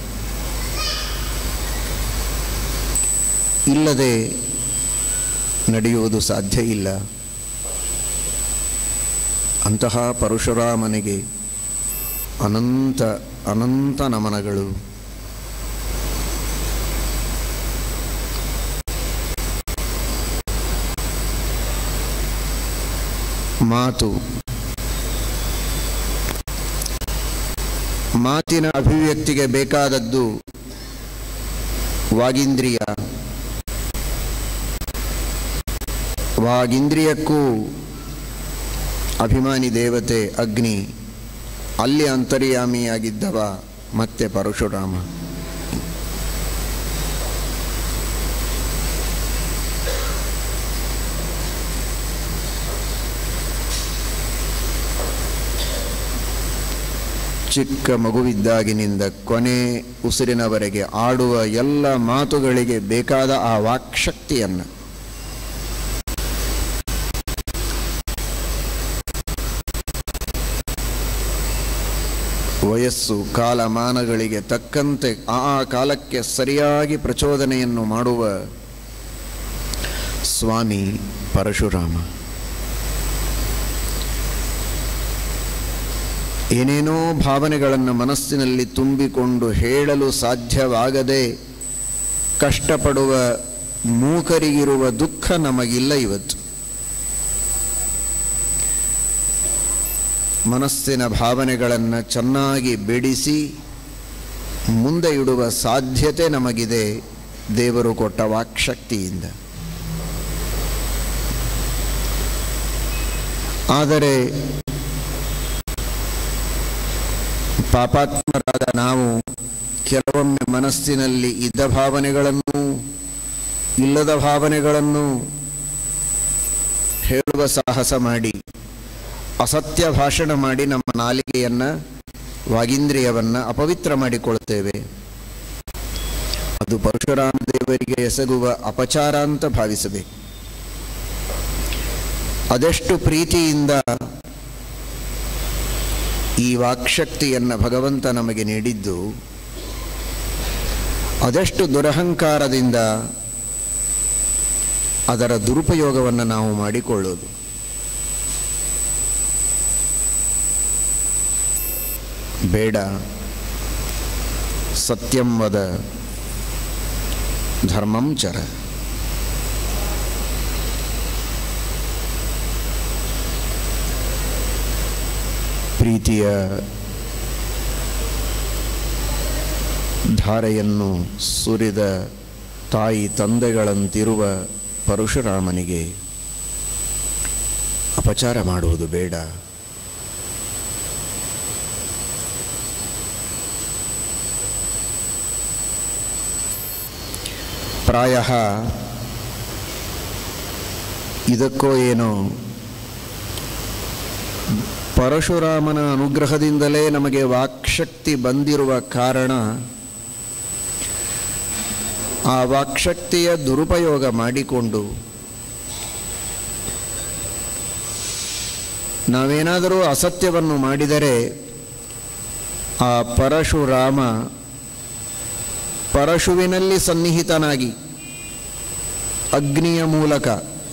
ಇಲ್ಲದೆ ನಡೆಯುವುದು ಸಾಧ್ಯ ಇಲ್ಲ ಅಂತಹ ಪರಶುರಾಮನಿಗೆ ಅನಂತ ಅನಂತ ನಮನಗಳು ಮಾತು ಮಾತಿನ ಅಭಿವ್ಯಕ್ತಿಗೆ ಬೇಕಾದದ್ದು ವಾಗೀಂದ್ರಿಯ ವಾಗೀಂದ್ರಿಯಕ್ಕೂ ಅಭಿಮಾನಿ ದೇವತೆ ಅಗ್ನಿ ಅಲ್ಲಿ ಅಂತರ್ಯಾಮಿಯಾಗಿದ್ದವ ಮತ್ತೆ ಪರಶುರಾಮ ಚಿಕ್ಕ ಮಗುವಿದ್ದಾಗಿನಿಂದ ಕೊನೆ ಉಸಿರಿನವರೆಗೆ ಆಡುವ ಎಲ್ಲ ಮಾತುಗಳಿಗೆ ಬೇಕಾದ ಆ ವಾಕ್ಶಕ್ತಿಯನ್ನು ವಯಸ್ಸು ಕಾಲಮಾನಗಳಿಗೆ ತಕ್ಕಂತೆ ಆ ಆ ಕಾಲಕ್ಕೆ ಸರಿಯಾಗಿ ಪ್ರಚೋದನೆಯನ್ನು ಮಾಡುವ ಸ್ವಾಮಿ ಪರಶುರಾಮ ಏನೇನೋ ಭಾವನೆಗಳನ್ನು ಮನಸ್ಸಿನಲ್ಲಿ ತುಂಬಿಕೊಂಡು ಹೇಳಲು ಸಾಧ್ಯವಾಗದೆ ಕಷ್ಟಪಡುವ ಮೂಕರಿಗಿರುವ ದುಃಖ ನಮಗಿಲ್ಲ ಇವತ್ತು ಮನಸ್ಸಿನ ಭಾವನೆಗಳನ್ನು ಚೆನ್ನಾಗಿ ಬಿಡಿಸಿ ಮುಂದೆ ಇಡುವ ಸಾಧ್ಯತೆ ನಮಗಿದೆ ದೇವರು ಕೊಟ್ಟ ವಾಕ್ಶಕ್ತಿಯಿಂದ ಆದರೆ ಪಾಪಾತ್ಮರಾದ ನಾವು ಕೆಲವೊಮ್ಮೆ ಮನಸ್ಸಿನಲ್ಲಿ ಇದ್ದ ಭಾವನೆಗಳನ್ನು ಇಲ್ಲದ ಭಾವನೆಗಳನ್ನು ಹೇಳುವ ಸಾಹಸ ಮಾಡಿ ಅಸತ್ಯ ಭಾಷಣ ಮಾಡಿ ನಮ್ಮ ನಾಲಿಗೆಯನ್ನು ವಾಗೀಂದ್ರಿಯವನ್ನು ಅಪವಿತ್ರ ಮಾಡಿಕೊಳ್ಳುತ್ತೇವೆ ಅದು ಪರಶುರಾಮ ದೇವರಿಗೆ ಎಸಗುವ ಅಪಚಾರ ಅಂತ ಭಾವಿಸಬೇಕು ಅದೆಷ್ಟು ಪ್ರೀತಿಯಿಂದ ಈ ವಾಕ್ಶಕ್ತಿಯನ್ನು ಭಗವಂತ ನಮಗೆ ನೀಡಿದ್ದು ಅದೆಷ್ಟು ದುರಹಂಕಾರದಿಂದ ಅದರ ದುರುಪಯೋಗವನ್ನು ನಾವು ಮಾಡಿಕೊಳ್ಳೋದು ಬೇಡ ಸತ್ಯಂ ವದ ಧರ್ಮಂ ಚರ ಪ್ರೀತಿಯ ಧಾರೆಯನ್ನು ಸುರಿದ ತಾಯಿ ತಂದೆಗಳಂತಿರುವ ಪರಶುರಾಮನಿಗೆ ಅಪಚಾರ ಮಾಡುವುದು ಬೇಡ ಪ್ರಾಯ ಇದಕ್ಕೋ ಏನೋ ಪರಶುರಾಮನ ಅನುಗ್ರಹದಿಂದಲೇ ನಮಗೆ ವಾಕ್ಶಕ್ತಿ ಬಂದಿರುವ ಕಾರಣ ಆ ವಾಕ್ಶಕ್ತಿಯ ದುರುಪಯೋಗ ಮಾಡಿಕೊಂಡು ನಾವೇನಾದರೂ ಅಸತ್ಯವನ್ನು ಮಾಡಿದರೆ ಆ ಪರಶುರಾಮ ಪರಶುವಿನಲ್ಲಿ ಸನ್ನಿಹಿತನಾಗಿ ಅಗ್ನಿಯ ಮೂಲಕ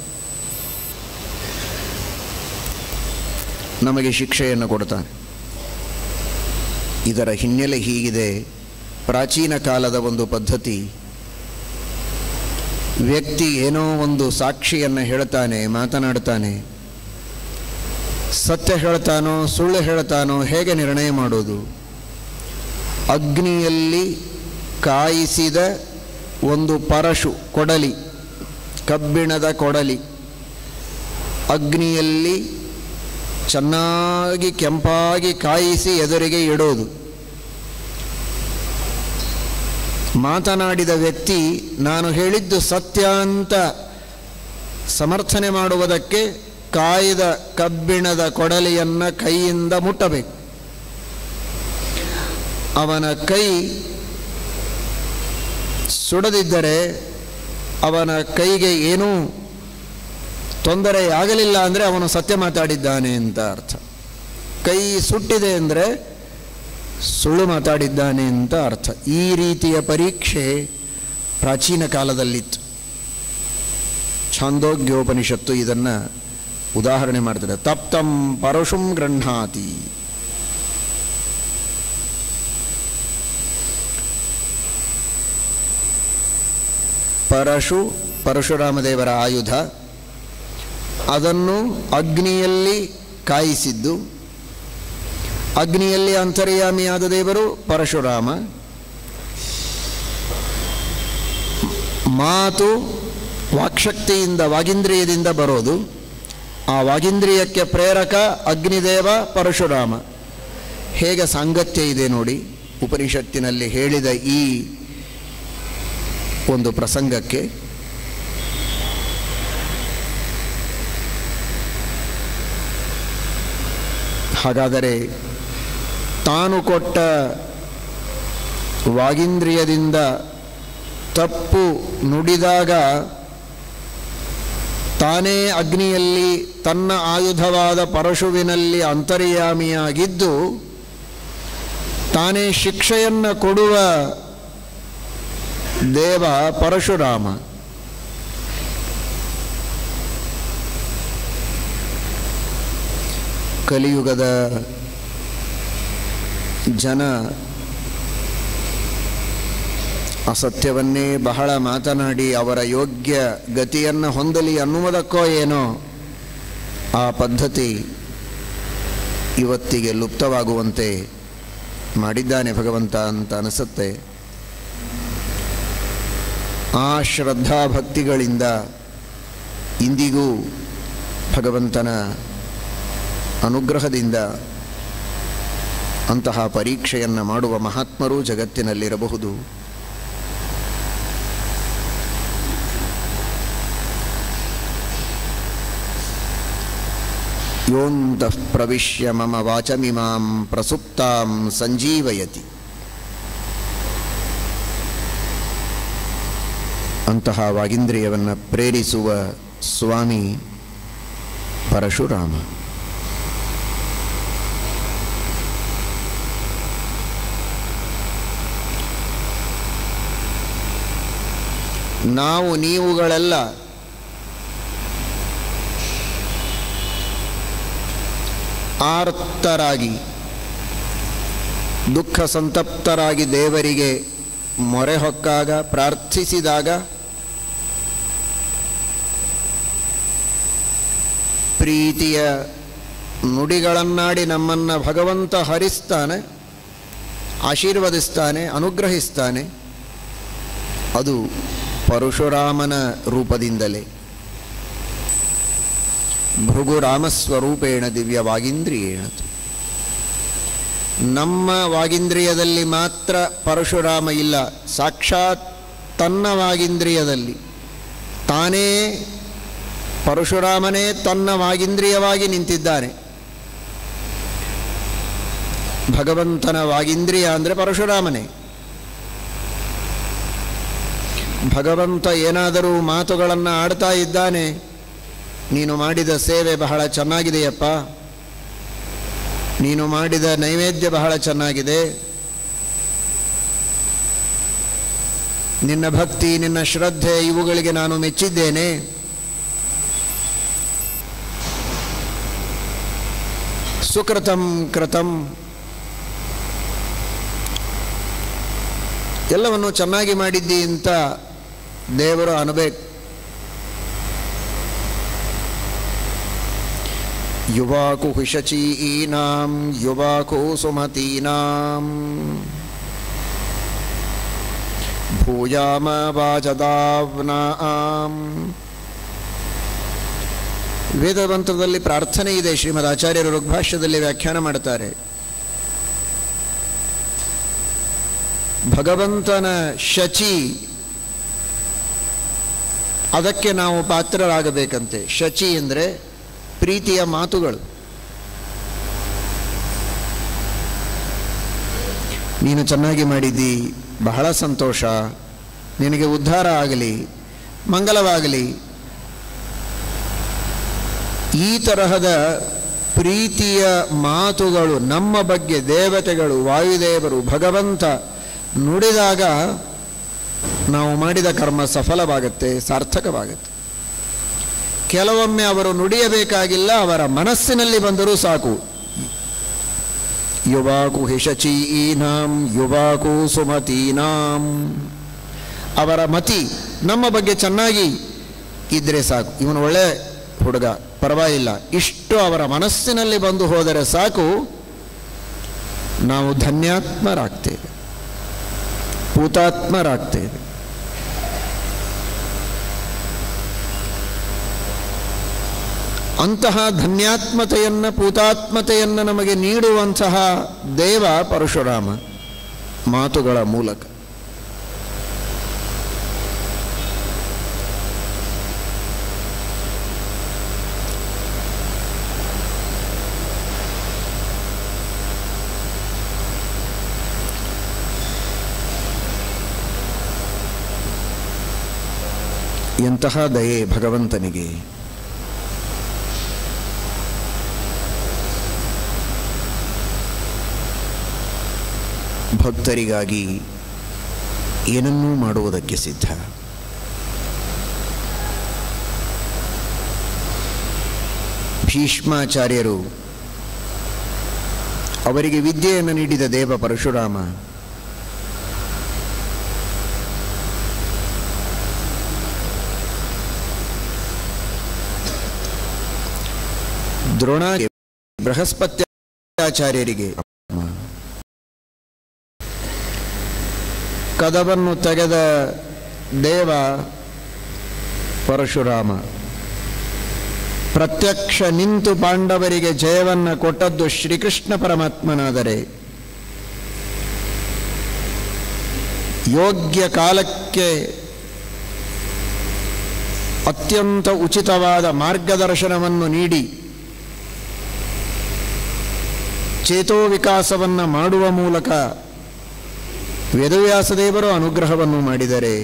ನಮಗೆ ಶಿಕ್ಷೆಯನ್ನು ಕೊಡ್ತಾನೆ ಇದರ ಹಿನ್ನೆಲೆ ಹೀಗಿದೆ ಪ್ರಾಚೀನ ಕಾಲದ ಒಂದು ಪದ್ಧತಿ ವ್ಯಕ್ತಿ ಏನೋ ಒಂದು ಸಾಕ್ಷಿಯನ್ನು ಹೇಳ್ತಾನೆ ಮಾತನಾಡ್ತಾನೆ ಸತ್ಯ ಹೇಳ್ತಾನೋ ಸುಳ್ಳು ಹೇಳ್ತಾನೋ ಹೇಗೆ ನಿರ್ಣಯ ಮಾಡೋದು ಅಗ್ನಿಯಲ್ಲಿ ಕಾಯಿಸಿದ ಒಂದು ಪರಶು ಕೊಡಲಿ ಕಬ್ಬಿಣದ ಕೊಡಲಿ ಅಗ್ನಿಯಲ್ಲಿ ಚೆನ್ನಾಗಿ ಕೆಂಪಾಗಿ ಕಾಯಿಸಿ ಎದುರಿಗೆ ಇಡೋದು ಮಾತನಾಡಿದ ವ್ಯಕ್ತಿ ನಾನು ಹೇಳಿದ್ದು ಸತ್ಯ ಅಂತ ಸಮರ್ಥನೆ ಮಾಡುವುದಕ್ಕೆ ಕಾಯ್ದ ಕಬ್ಬಿಣದ ಕೊಡಲಿಯನ್ನು ಕೈಯಿಂದ ಮುಟ್ಟಬೇಕು ಅವನ ಕೈ ಸುಡದಿದ್ದರೆ ಅವನ ಕೈಗೆ ಏನೂ ತೊಂದರೆಯಾಗಲಿಲ್ಲ ಅಂದರೆ ಅವನು ಸತ್ಯ ಮಾತಾಡಿದ್ದಾನೆ ಅಂತ ಅರ್ಥ ಕೈ ಸುಟ್ಟಿದೆ ಅಂದರೆ ಸುಳ್ಳು ಮಾತಾಡಿದ್ದಾನೆ ಅಂತ ಅರ್ಥ ಈ ರೀತಿಯ ಪರೀಕ್ಷೆ ಪ್ರಾಚೀನ ಕಾಲದಲ್ಲಿತ್ತು ಛಾಂದೋಗ್ಯೋಪನಿಷತ್ತು ಇದನ್ನು ಉದಾಹರಣೆ ಮಾಡ್ತಾರೆ ತಪ್ತಂ ಪರಶುಂ ಗೃಹಾತಿ ಪರಶು ಪರಶುರಾಮದೇವರ ಆಯುಧ ಅದನ್ನು ಅಗ್ನಿಯಲ್ಲಿ ಕಾಯಿಸಿದ್ದು ಅಗ್ನಿಯಲ್ಲಿ ಅಂತರ್ಯಾಮಿಯಾದ ದೇವರು ಪರಶುರಾಮ ಮಾತು ವಾಕ್ಶಕ್ತಿಯಿಂದ ವಾಗೀಂದ್ರಿಯದಿಂದ ಬರೋದು ಆ ವಾಗೀಂದ್ರಿಯಕ್ಕೆ ಪ್ರೇರಕ ಅಗ್ನಿದೇವ ಪರಶುರಾಮ ಹೇಗೆ ಸಾಂಗತ್ಯ ಇದೆ ನೋಡಿ ಉಪನಿಷತ್ತಿನಲ್ಲಿ ಹೇಳಿದ ಈ ಒಂದು ಪ್ರಸಂಗಕ್ಕೆ ಹಾಗಾದರೆ ತಾನು ಕೊಟ್ಟ ವಾಗೀಂದ್ರಿಯದಿಂದ ತಪ್ಪು ನುಡಿದಾಗ ತಾನೇ ಅಗ್ನಿಯಲ್ಲಿ ತನ್ನ ಆಯುಧವಾದ ಪರಶುವಿನಲ್ಲಿ ಅಂತರ್ಯಾಮಿಯಾಗಿದ್ದು ತಾನೇ ಶಿಕ್ಷೆಯನ್ನು ಕೊಡುವ ದೇವ ಪರಶುರಾಮ ಕಲಿಯುಗದ ಜನ ಅಸತ್ಯವನ್ನೇ ಬಹಳ ಮಾತನಾಡಿ ಅವರ ಯೋಗ್ಯ ಗತಿಯನ್ನು ಹೊಂದಲಿ ಅನ್ನುವುದಕ್ಕೋ ಏನೋ ಆ ಪದ್ಧತಿ ಇವತ್ತಿಗೆ ಲುಪ್ತವಾಗುವಂತೆ ಮಾಡಿದ್ದಾನೆ ಭಗವಂತ ಅಂತ ಅನಿಸುತ್ತೆ ಆ ಶ್ರದ್ಧಾಭಕ್ತಿಗಳಿಂದ ಇಂದಿಗೂ ಭಗವಂತನ ಅನುಗ್ರಹದಿಂದ ಅಂತಹ ಪರೀಕ್ಷೆಯನ್ನು ಮಾಡುವ ಮಹಾತ್ಮರೂ ಜಗತ್ತಿನಲ್ಲಿರಬಹುದು ಯೋಂತಃ ಪ್ರವಿಶ್ಯ ಮಮ ವಾಚಮಿಮಾಂ ಪ್ರಸುಪ್ತಾಂ ಸಂಜೀವಯತಿ ಅಂತಹ ವಾಗೀಂದ್ರಿಯವನ್ನು ಪ್ರೇರಿಸುವ ಸ್ವಾಮಿ ಪರಶುರಾಮ ನಾವು ನೀವುಗಳೆಲ್ಲ ಆರ್ತರಾಗಿ ದುಃಖ ಸಂತಪ್ತರಾಗಿ ದೇವರಿಗೆ ಮೊರೆ ಹೊಕ್ಕಾಗ ಪ್ರಾರ್ಥಿಸಿದಾಗ ಪ್ರೀತಿಯ ನುಡಿಗಳನ್ನಾಡಿ ನಮ್ಮನ್ನು ಭಗವಂತ ಹರಿಸ್ತಾನೆ ಆಶೀರ್ವದಿಸ್ತಾನೆ ಅನುಗ್ರಹಿಸ್ತಾನೆ ಅದು ಪರಶುರಾಮನ ರೂಪದಿಂದಲೇ ಭೃಗುರಾಮಸ್ವರೂಪೇಣ ದಿವ್ಯವಾಗಿಂದ್ರಿಯೇಣ ನಮ್ಮ ವಾಗಿಂದ್ರಿಯದಲ್ಲಿ ಮಾತ್ರ ಪರಶುರಾಮ ಇಲ್ಲ ಸಾಕ್ಷಾತ್ ತನ್ನ ವಾಗಿಂದ್ರಿಯದಲ್ಲಿ ತಾನೇ ಪರಶುರಾಮನೇ ತನ್ನ ವಾಗಿಂದ್ರಿಯವಾಗಿ ನಿಂತಿದ್ದಾನೆ ಭಗವಂತನ ವಾಗಿಂದ್ರಿಯ ಅಂದರೆ ಪರಶುರಾಮನೇ ಭಗವಂತ ಏನಾದರೂ ಮಾತುಗಳನ್ನು ಆಡ್ತಾ ಇದ್ದಾನೆ ನೀನು ಮಾಡಿದ ಸೇವೆ ಬಹಳ ಚೆನ್ನಾಗಿದೆಯಪ್ಪ ನೀನು ಮಾಡಿದ ನೈವೇದ್ಯ ಬಹಳ ಚೆನ್ನಾಗಿದೆ ನಿನ್ನ ಭಕ್ತಿ ನಿನ್ನ ಶ್ರದ್ಧೆ ಇವುಗಳಿಗೆ ನಾನು ಮೆಚ್ಚಿದ್ದೇನೆ ಸುಕೃತಂ ಕೃತಂ ಎಲ್ಲವನ್ನು ಚೆನ್ನಾಗಿ ಮಾಡಿದ್ದಿ ಅಂತ ದೇವರು ಅನ್ಬೇಕು ಯುವಾಕು ಹಿಷಚೀನಾಂ ಯುವಾಕು ಸುಮತೀನಾಂ ಭೂಯಾಮ ವಾಜದಾವ್ನಾಂ ವೇದಮಂತ್ರದಲ್ಲಿ ಪ್ರಾರ್ಥನೆ ಇದೆ ಶ್ರೀಮದ್ ಆಚಾರ್ಯರು ಋಗ್ಭಾಷ್ಯದಲ್ಲಿ ವ್ಯಾಖ್ಯಾನ ಮಾಡ್ತಾರೆ ಭಗವಂತನ ಶಚಿ ಅದಕ್ಕೆ ನಾವು ಪಾತ್ರರಾಗಬೇಕಂತೆ ಶಚಿ ಅಂದರೆ ಪ್ರೀತಿಯ ಮಾತುಗಳು ನೀನು ಚೆನ್ನಾಗಿ ಮಾಡಿದ್ದಿ ಬಹಳ ಸಂತೋಷ ನಿನಗೆ ಉದ್ಧಾರ ಆಗಲಿ ಮಂಗಲವಾಗಲಿ ಈ ತರಹದ ಪ್ರೀತಿಯ ಮಾತುಗಳು ನಮ್ಮ ಬಗ್ಗೆ ದೇವತೆಗಳು ವಾಯುದೇವರು ಭಗವಂತ ನುಡಿದಾಗ ನಾವು ಮಾಡಿದ ಕರ್ಮ ಸಫಲವಾಗುತ್ತೆ ಸಾರ್ಥಕವಾಗುತ್ತೆ ಕೆಲವೊಮ್ಮೆ ಅವರು ನುಡಿಯಬೇಕಾಗಿಲ್ಲ ಅವರ ಮನಸ್ಸಿನಲ್ಲಿ ಬಂದರೂ ಸಾಕು ಯುವಾಕು ಹಿಷಚೀನಾಂ ಯುವಾಕು ಸುಮತೀನಾಂ ಅವರ ಮತಿ ನಮ್ಮ ಬಗ್ಗೆ ಚೆನ್ನಾಗಿ ಇದ್ದರೆ ಸಾಕು ಇವನು ಒಳ್ಳೆ ಹುಡುಗ ಪರವಾಗಿಲ್ಲ ಇಷ್ಟು ಅವರ ಮನಸ್ಸಿನಲ್ಲಿ ಬಂದು ಹೋದರೆ ಸಾಕು ನಾವು ಧನ್ಯಾತ್ಮರಾಗ್ತೇವೆ ಪೂತಾತ್ಮರಾಗ್ತೇವೆ ಅಂತಹ ಧನ್ಯಾತ್ಮತೆಯನ್ನು ಪೂತಾತ್ಮತೆಯನ್ನು ನಮಗೆ ನೀಡುವಂತಹ ದೇವ ಪರಶುರಾಮ ಮಾತುಗಳ ಮೂಲಕ ಎಂತಹ ದಯೆ ಭಗವಂತನಿಗೆ ಭಕ್ತರಿಗಾಗಿ ಏನನ್ನೂ ಮಾಡುವುದಕ್ಕೆ ಸಿದ್ಧ ಭೀಷ್ಮಾಚಾರ್ಯರು ಅವರಿಗೆ ವಿದ್ಯೆಯನ್ನು ನೀಡಿದ ದೇವ ಪರಶುರಾಮ ದ್ರೋಣ ಬೃಹಸ್ಪತ್ಯಾಚಾರ್ಯರಿಗೆ ಕದವನ್ನು ತೆಗೆದ ದೇವ ಪರಶುರಾಮ ಪ್ರತ್ಯಕ್ಷ ನಿಂತು ಪಾಂಡವರಿಗೆ ಜಯವನ್ನು ಕೊಟ್ಟದ್ದು ಶ್ರೀಕೃಷ್ಣ ಪರಮಾತ್ಮನಾದರೆ ಯೋಗ್ಯ ಕಾಲಕ್ಕೆ ಅತ್ಯಂತ ಉಚಿತವಾದ ಮಾರ್ಗದರ್ಶನವನ್ನು ನೀಡಿ ಚೇತೋ ವಿಕಾಸವನ್ನು ಮಾಡುವ ಮೂಲಕ ವೇದವ್ಯಾಸದೇವರು ಅನುಗ್ರಹವನ್ನು ಮಾಡಿದರೆ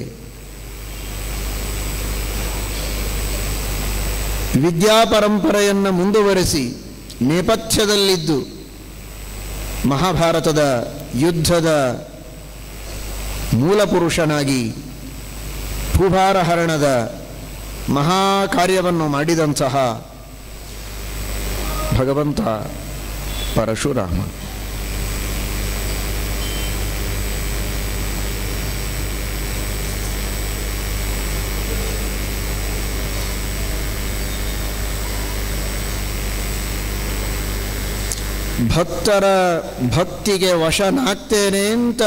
ವಿದ್ಯಾಪರಂಪರೆಯನ್ನು ಮುಂದುವರೆಸಿ ನೇಪಥ್ಯದಲ್ಲಿದ್ದು ಮಹಾಭಾರತದ ಯುದ್ಧದ ಮೂಲಪುರುಷನಾಗಿ ಭೂಭಾರಹರಣದ ಮಹಾ ಕಾರ್ಯವನ್ನು ಮಾಡಿದಂತಹ ಭಗವಂತ ಪರಶುರಾಮ ಭಕ್ತರ ಭಕ್ತಿಗೆ ವಶನಾಗ್ತೇನೆ ಅಂತ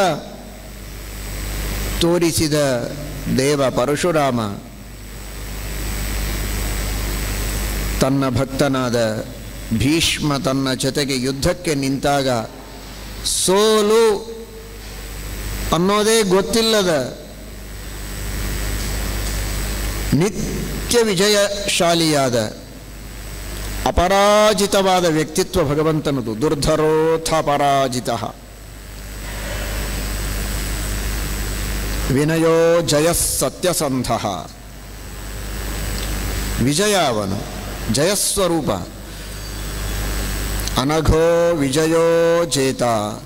ತೋರಿಸಿದ ದೇವ ಪರಶುರಾಮ ತನ್ನ ಭಕ್ತನಾದ ಭೀಷ್ಮ ತನ್ನ ಜೊತೆಗೆ ಯುದ್ಧಕ್ಕೆ ನಿಂತಾಗ ಸೋಲು ಅನ್ನೋದೇ ಗೊತ್ತಿಲ್ಲದ ನಿತ್ಯ ವಿಜಯಶಾಲಿಯಾದ ಅಪರಾಜಿತವಾದ ವ್ಯಕ್ತಿತ್ವ ಭಗವಂತನದು ದುರ್ಧರೋಥ ಪರಾಜಿತ ವಿನಯೋ ಜಯ ಸತ್ಯಸಂಧ ವಿಜಯ ಅವನು ಜಯಸ್ವರೂಪ ಅನಘೋ ವಿಜಯೋ ಜೇತ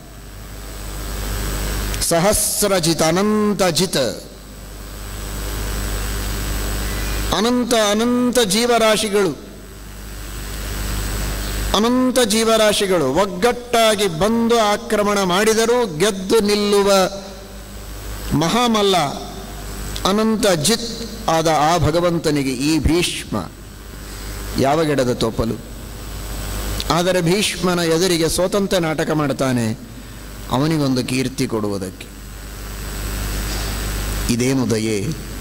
ಸಹಸ್ರಜಿತ್ ಅನಂತಜಿತ್ ಅನಂತ ಅನಂತ ಜೀವರಾಶಿಗಳು ಅನಂತ ಜೀವರಾಶಿಗಳು ಒಗ್ಗಟ್ಟಾಗಿ ಬಂದು ಆಕ್ರಮಣ ಮಾಡಿದರೂ ಗೆದ್ದು ನಿಲ್ಲುವ ಮಹಾಮಲ್ಲ ಅನಂತ ಜಿತ್ ಆದ ಆ ಭಗವಂತನಿಗೆ ಈ ಭೀಷ್ಮ ಯಾವ ಗಿಡದ ತೋಪಲು ಆದರೆ ಭೀಷ್ಮನ ಎದುರಿಗೆ ಸ್ವತಂತ್ರ ನಾಟಕ ಮಾಡ್ತಾನೆ ಅವನಿಗೊಂದು ಕೀರ್ತಿ ಕೊಡುವುದಕ್ಕೆ ಇದೇನು ದಯೆ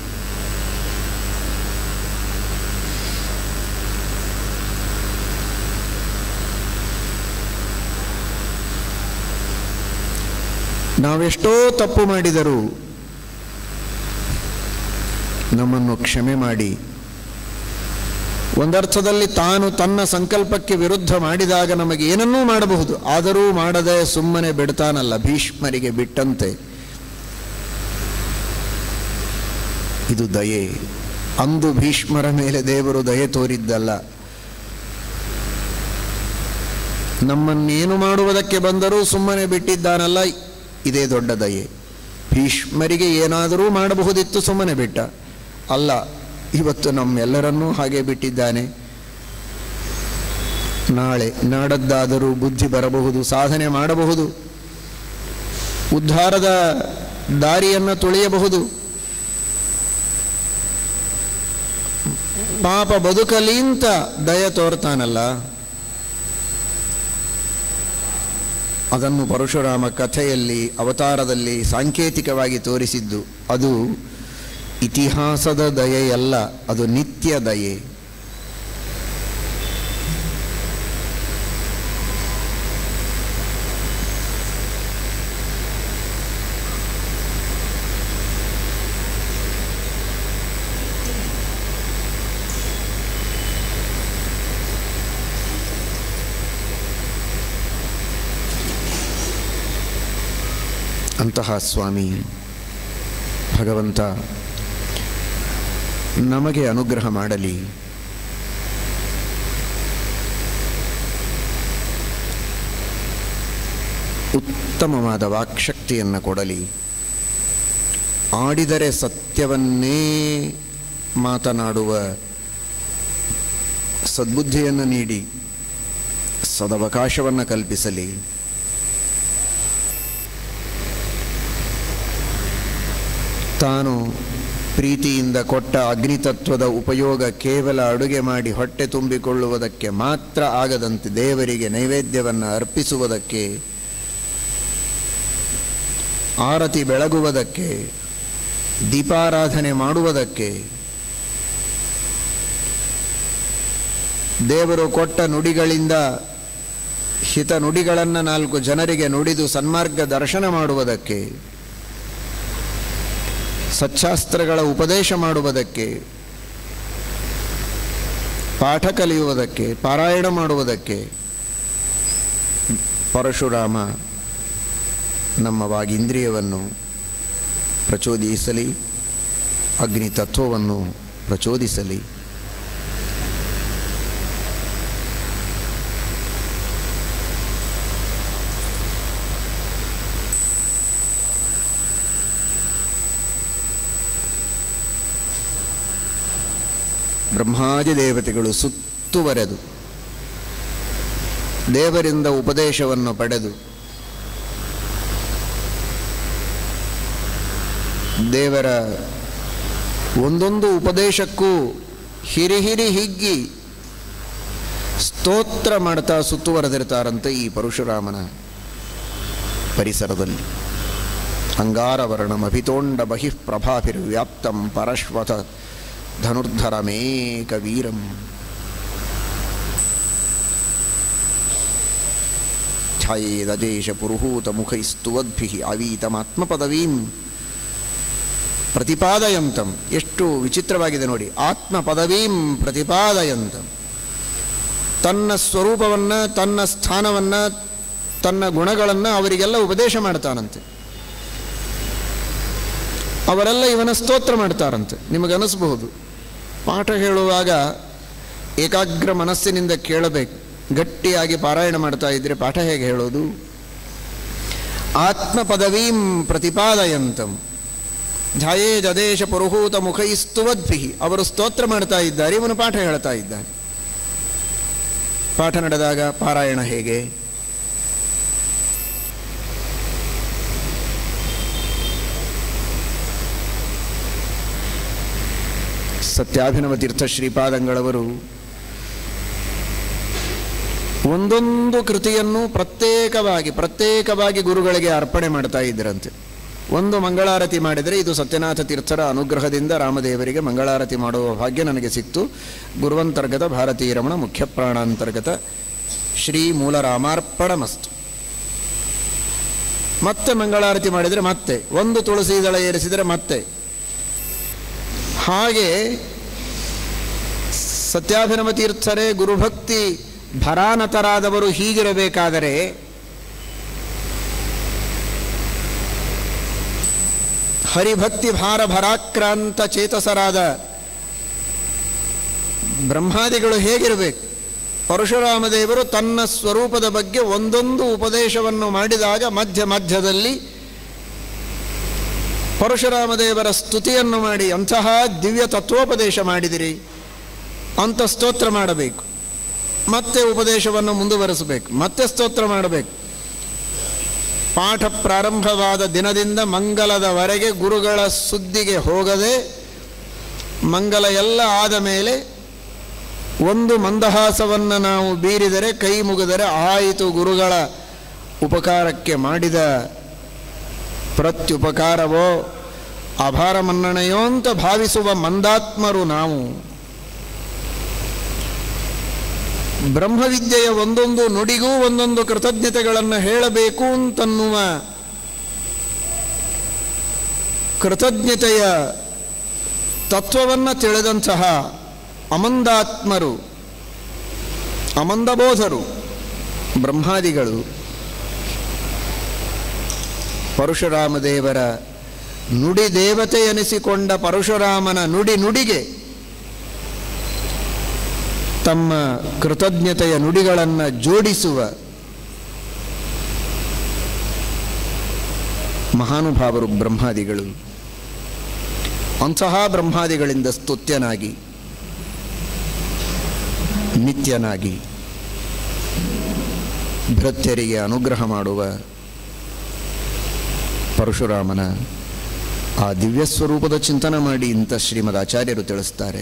ನಾವೆಷ್ಟೋ ತಪ್ಪು ಮಾಡಿದರೂ ನಮ್ಮನ್ನು ಕ್ಷಮೆ ಮಾಡಿ ಒಂದರ್ಥದಲ್ಲಿ ತಾನು ತನ್ನ ಸಂಕಲ್ಪಕ್ಕೆ ವಿರುದ್ಧ ಮಾಡಿದಾಗ ನಮಗೆ ಏನನ್ನೂ ಮಾಡಬಹುದು ಆದರೂ ಮಾಡದೆ ಸುಮ್ಮನೆ ಬಿಡ್ತಾನಲ್ಲ ಭೀಷ್ಮರಿಗೆ ಬಿಟ್ಟಂತೆ ಇದು ದಯೆ ಅಂದು ಭೀಷ್ಮರ ಮೇಲೆ ದೇವರು ದಯೆ ತೋರಿದ್ದಲ್ಲ ನಮ್ಮನ್ನೇನು ಮಾಡುವುದಕ್ಕೆ ಬಂದರೂ ಸುಮ್ಮನೆ ಬಿಟ್ಟಿದ್ದಾನಲ್ಲ ಇದೇ ದೊಡ್ಡ ದಯೆ ಭೀಷ್ಮರಿಗೆ ಏನಾದರೂ ಮಾಡಬಹುದಿತ್ತು ಸುಮ್ಮನೆ ಬಿಟ್ಟ ಅಲ್ಲ ಇವತ್ತು ನಮ್ಮೆಲ್ಲರನ್ನೂ ಹಾಗೆ ಬಿಟ್ಟಿದ್ದಾನೆ ನಾಳೆ ನಾಡದ್ದಾದರೂ ಬುದ್ಧಿ ಬರಬಹುದು ಸಾಧನೆ ಮಾಡಬಹುದು ಉದ್ಧಾರದ ದಾರಿಯನ್ನು ತುಳಿಯಬಹುದು ಪಾಪ ಬದುಕಲಿ ಅಂತ ದಯ ತೋರ್ತಾನಲ್ಲ ಅದನ್ನು ಪರಶುರಾಮ ಕಥೆಯಲ್ಲಿ ಅವತಾರದಲ್ಲಿ ಸಾಂಕೇತಿಕವಾಗಿ ತೋರಿಸಿದ್ದು ಅದು ಇತಿಹಾಸದ ದಯೆಯಲ್ಲ ಅದು ನಿತ್ಯ ದಯೆ ಅಂತಹ ಸ್ವಾಮಿ ಭಗವಂತ ನಮಗೆ ಅನುಗ್ರಹ ಮಾಡಲಿ ಉತ್ತಮವಾದ ವಾಕ್ಶಕ್ತಿಯನ್ನು ಕೊಡಲಿ ಆಡಿದರೆ ಸತ್ಯವನ್ನೇ ಮಾತನಾಡುವ ಸದ್ಬುದ್ಧಿಯನ್ನು ನೀಡಿ ಸದವಕಾಶವನ್ನು ಕಲ್ಪಿಸಲಿ ತಾನು ಪ್ರೀತಿಯಿಂದ ಕೊಟ್ಟ ಅಗ್ನಿತತ್ವದ ಉಪಯೋಗ ಕೇವಲ ಅಡುಗೆ ಮಾಡಿ ಹೊಟ್ಟೆ ತುಂಬಿಕೊಳ್ಳುವುದಕ್ಕೆ ಮಾತ್ರ ಆಗದಂತೆ ದೇವರಿಗೆ ನೈವೇದ್ಯವನ್ನು ಅರ್ಪಿಸುವುದಕ್ಕೆ ಆರತಿ ಬೆಳಗುವುದಕ್ಕೆ ದೀಪಾರಾಧನೆ ಮಾಡುವುದಕ್ಕೆ ದೇವರು ಕೊಟ್ಟ ನುಡಿಗಳಿಂದ ಹಿತ ನುಡಿಗಳನ್ನು ನಾಲ್ಕು ಜನರಿಗೆ ನುಡಿದು ಸನ್ಮಾರ್ಗ ದರ್ಶನ ಮಾಡುವುದಕ್ಕೆ ಸಚ್ಚಾಸ್ತ್ರಗಳ ಉಪದೇಶ ಮಾಡುವುದಕ್ಕೆ ಪಾಠ ಕಲಿಯುವುದಕ್ಕೆ ಪಾರಾಯಣ ಮಾಡುವುದಕ್ಕೆ ಪರಶುರಾಮ ನಮ್ಮ ವಾಗೀಂದ್ರಿಯವನ್ನು ಪ್ರಚೋದಿಸಲಿ ಅಗ್ನಿ ತತ್ವವನ್ನು ಪ್ರಚೋದಿಸಲಿ ಬ್ರಹ್ಮಾದಿ ದೇವತೆಗಳು ಸುತ್ತುವರೆದು ದೇವರಿಂದ ಉಪದೇಶವನ್ನು ಪಡೆದು ದೇವರ ಒಂದೊಂದು ಉಪದೇಶಕ್ಕೂ ಹಿರಿ ಹಿರಿ ಹಿಗ್ಗಿ ಸ್ತೋತ್ರ ಮಾಡ್ತಾ ಸುತ್ತುವರೆದಿರ್ತಾರಂತೆ ಈ ಪರಶುರಾಮನ ಪರಿಸರದಲ್ಲಿ ಅಂಗಾರವರ್ಣಮಭಿತೋಂಡ ಬಹಿಃ ಪ್ರಭಾಭಿರ್ವ್ಯಾಪ್ತಂ ಪರಶ್ವತ ಧನುರ್ಧರಮೇಕ ವೀರಂ ಛಾಯೇದಜೇಶ ಪುರುಹೂತ ಮುಖೈಸ್ತುವದ್ಭಿ ಅವೀತಮಾತ್ಮಪದವೀಂ ಪ್ರತಿಪಾದಯಂತಂ ಎಷ್ಟು ವಿಚಿತ್ರವಾಗಿದೆ ನೋಡಿ ಆತ್ಮ ಪದವೀಂ ಪ್ರತಿಪಾದಯಂತಂ ತನ್ನ ಸ್ವರೂಪವನ್ನು ತನ್ನ ಸ್ಥಾನವನ್ನು ತನ್ನ ಗುಣಗಳನ್ನು ಅವರಿಗೆಲ್ಲ ಉಪದೇಶ ಮಾಡ್ತಾನಂತೆ ಅವರೆಲ್ಲ ಇವನ ಸ್ತೋತ್ರ ಮಾಡ್ತಾರಂತೆ ನಿಮಗನಿಸಬಹುದು ಪಾಠ ಹೇಳುವಾಗ ಏಕಾಗ್ರ ಮನಸ್ಸಿನಿಂದ ಕೇಳಬೇಕು ಗಟ್ಟಿಯಾಗಿ ಪಾರಾಯಣ ಮಾಡ್ತಾ ಇದ್ರೆ ಪಾಠ ಹೇಗೆ ಹೇಳೋದು ಆತ್ಮ ಪದವೀಂ ಪ್ರತಿಪಾದಯಂತಂ ಧ್ಯಾಯೇ ಜದೇಶ ಪುರುಹೂತ ಮುಖೈಸ್ತುವದ್ಭಿ ಅವರು ಸ್ತೋತ್ರ ಮಾಡ್ತಾ ಇದ್ದಾರೆ ಇವನು ಪಾಠ ಹೇಳ್ತಾ ಇದ್ದಾನೆ ಪಾಠ ನಡೆದಾಗ ಪಾರಾಯಣ ಹೇಗೆ ಸತ್ಯಾಭಿನವ ತೀರ್ಥ ಶ್ರೀಪಾದಂಗಳವರು ಒಂದೊಂದು ಕೃತಿಯನ್ನು ಪ್ರತ್ಯೇಕವಾಗಿ ಪ್ರತ್ಯೇಕವಾಗಿ ಗುರುಗಳಿಗೆ ಅರ್ಪಣೆ ಮಾಡ್ತಾ ಇದ್ದರಂತೆ ಒಂದು ಮಂಗಳಾರತಿ ಮಾಡಿದರೆ ಇದು ಸತ್ಯನಾಥ ತೀರ್ಥರ ಅನುಗ್ರಹದಿಂದ ರಾಮದೇವರಿಗೆ ಮಂಗಳಾರತಿ ಮಾಡುವ ಭಾಗ್ಯ ನನಗೆ ಸಿಕ್ತು ಗುರುವಂತರ್ಗತ ಭಾರತೀಯ ರಮಣ ಮುಖ್ಯ ಪ್ರಾಣಾಂತರ್ಗತ ಶ್ರೀ ಮೂಲ ರಾಮಾರ್ಪಣ ಮಸ್ತು ಮತ್ತೆ ಮಂಗಳಾರತಿ ಮಾಡಿದರೆ ಮತ್ತೆ ಒಂದು ತುಳಸಿ ದಳ ಏರಿಸಿದರೆ ಮತ್ತೆ ಹಾಗೆ ಸತ್ಯಾಭಿನವ ತೀರ್ಥರೇ ಗುರುಭಕ್ತಿ ಭರಾನತರಾದವರು ಹೀಗಿರಬೇಕಾದರೆ ಹರಿಭಕ್ತಿ ಭಾರ ಭರಾಕ್ರಾಂತ ಚೇತಸರಾದ ಬ್ರಹ್ಮಾದಿಗಳು ಹೇಗಿರಬೇಕು ಪರಶುರಾಮ ದೇವರು ತನ್ನ ಸ್ವರೂಪದ ಬಗ್ಗೆ ಒಂದೊಂದು ಉಪದೇಶವನ್ನು ಮಾಡಿದಾಗ ಮಧ್ಯ ಮಧ್ಯದಲ್ಲಿ ಪರಶುರಾಮ ದೇವರ ಸ್ತುತಿಯನ್ನು ಮಾಡಿ ಅಂತಹ ದಿವ್ಯ ತತ್ವೋಪದೇಶ ಮಾಡಿದಿರಿ ಅಂತ ಸ್ತೋತ್ರ ಮಾಡಬೇಕು ಮತ್ತೆ ಉಪದೇಶವನ್ನು ಮುಂದುವರಿಸಬೇಕು ಮತ್ತೆ ಸ್ತೋತ್ರ ಮಾಡಬೇಕು ಪಾಠ ಪ್ರಾರಂಭವಾದ ದಿನದಿಂದ ಮಂಗಲದವರೆಗೆ ಗುರುಗಳ ಸುದ್ದಿಗೆ ಹೋಗದೆ ಮಂಗಲ ಎಲ್ಲ ಆದ ಮೇಲೆ ಒಂದು ಮಂದಹಾಸವನ್ನು ನಾವು ಬೀರಿದರೆ ಕೈ ಮುಗಿದರೆ ಆಯಿತು ಗುರುಗಳ ಉಪಕಾರಕ್ಕೆ ಮಾಡಿದ ಪ್ರತ್ಯುಪಕಾರವೋ ಅಭಾರ ಮನ್ನಣೆಯೋ ಅಂತ ಭಾವಿಸುವ ಮಂದಾತ್ಮರು ನಾವು ಬ್ರಹ್ಮವಿದ್ಯೆಯ ಒಂದೊಂದು ನುಡಿಗೂ ಒಂದೊಂದು ಕೃತಜ್ಞತೆಗಳನ್ನು ಹೇಳಬೇಕು ಅಂತನ್ನುವ ಕೃತಜ್ಞತೆಯ ತತ್ವವನ್ನು ತಿಳಿದಂತಹ ಅಮಂದಾತ್ಮರು ಅಮಂದಬೋಧರು ಬ್ರಹ್ಮಾದಿಗಳು ಪರಶುರಾಮ ದೇವರ ನುಡಿ ದೇವತೆ ಎನಿಸಿಕೊಂಡ ಪರಶುರಾಮನ ನುಡಿ ನುಡಿಗೆ ತಮ್ಮ ಕೃತಜ್ಞತೆಯ ನುಡಿಗಳನ್ನು ಜೋಡಿಸುವ ಮಹಾನುಭಾವರು ಬ್ರಹ್ಮಾದಿಗಳು ಅಂತಹ ಬ್ರಹ್ಮಾದಿಗಳಿಂದ ಸ್ತುತ್ಯನಾಗಿ ನಿತ್ಯನಾಗಿ ಭೃತ್ಯರಿಗೆ ಅನುಗ್ರಹ ಮಾಡುವ ಪರಶುರಾಮನ ಆ ದಿವ್ಯ ಸ್ವರೂಪದ ಚಿಂತನೆ ಮಾಡಿ ಇಂಥ ಶ್ರೀಮದ್ ಆಚಾರ್ಯರು ತಿಳಿಸ್ತಾರೆ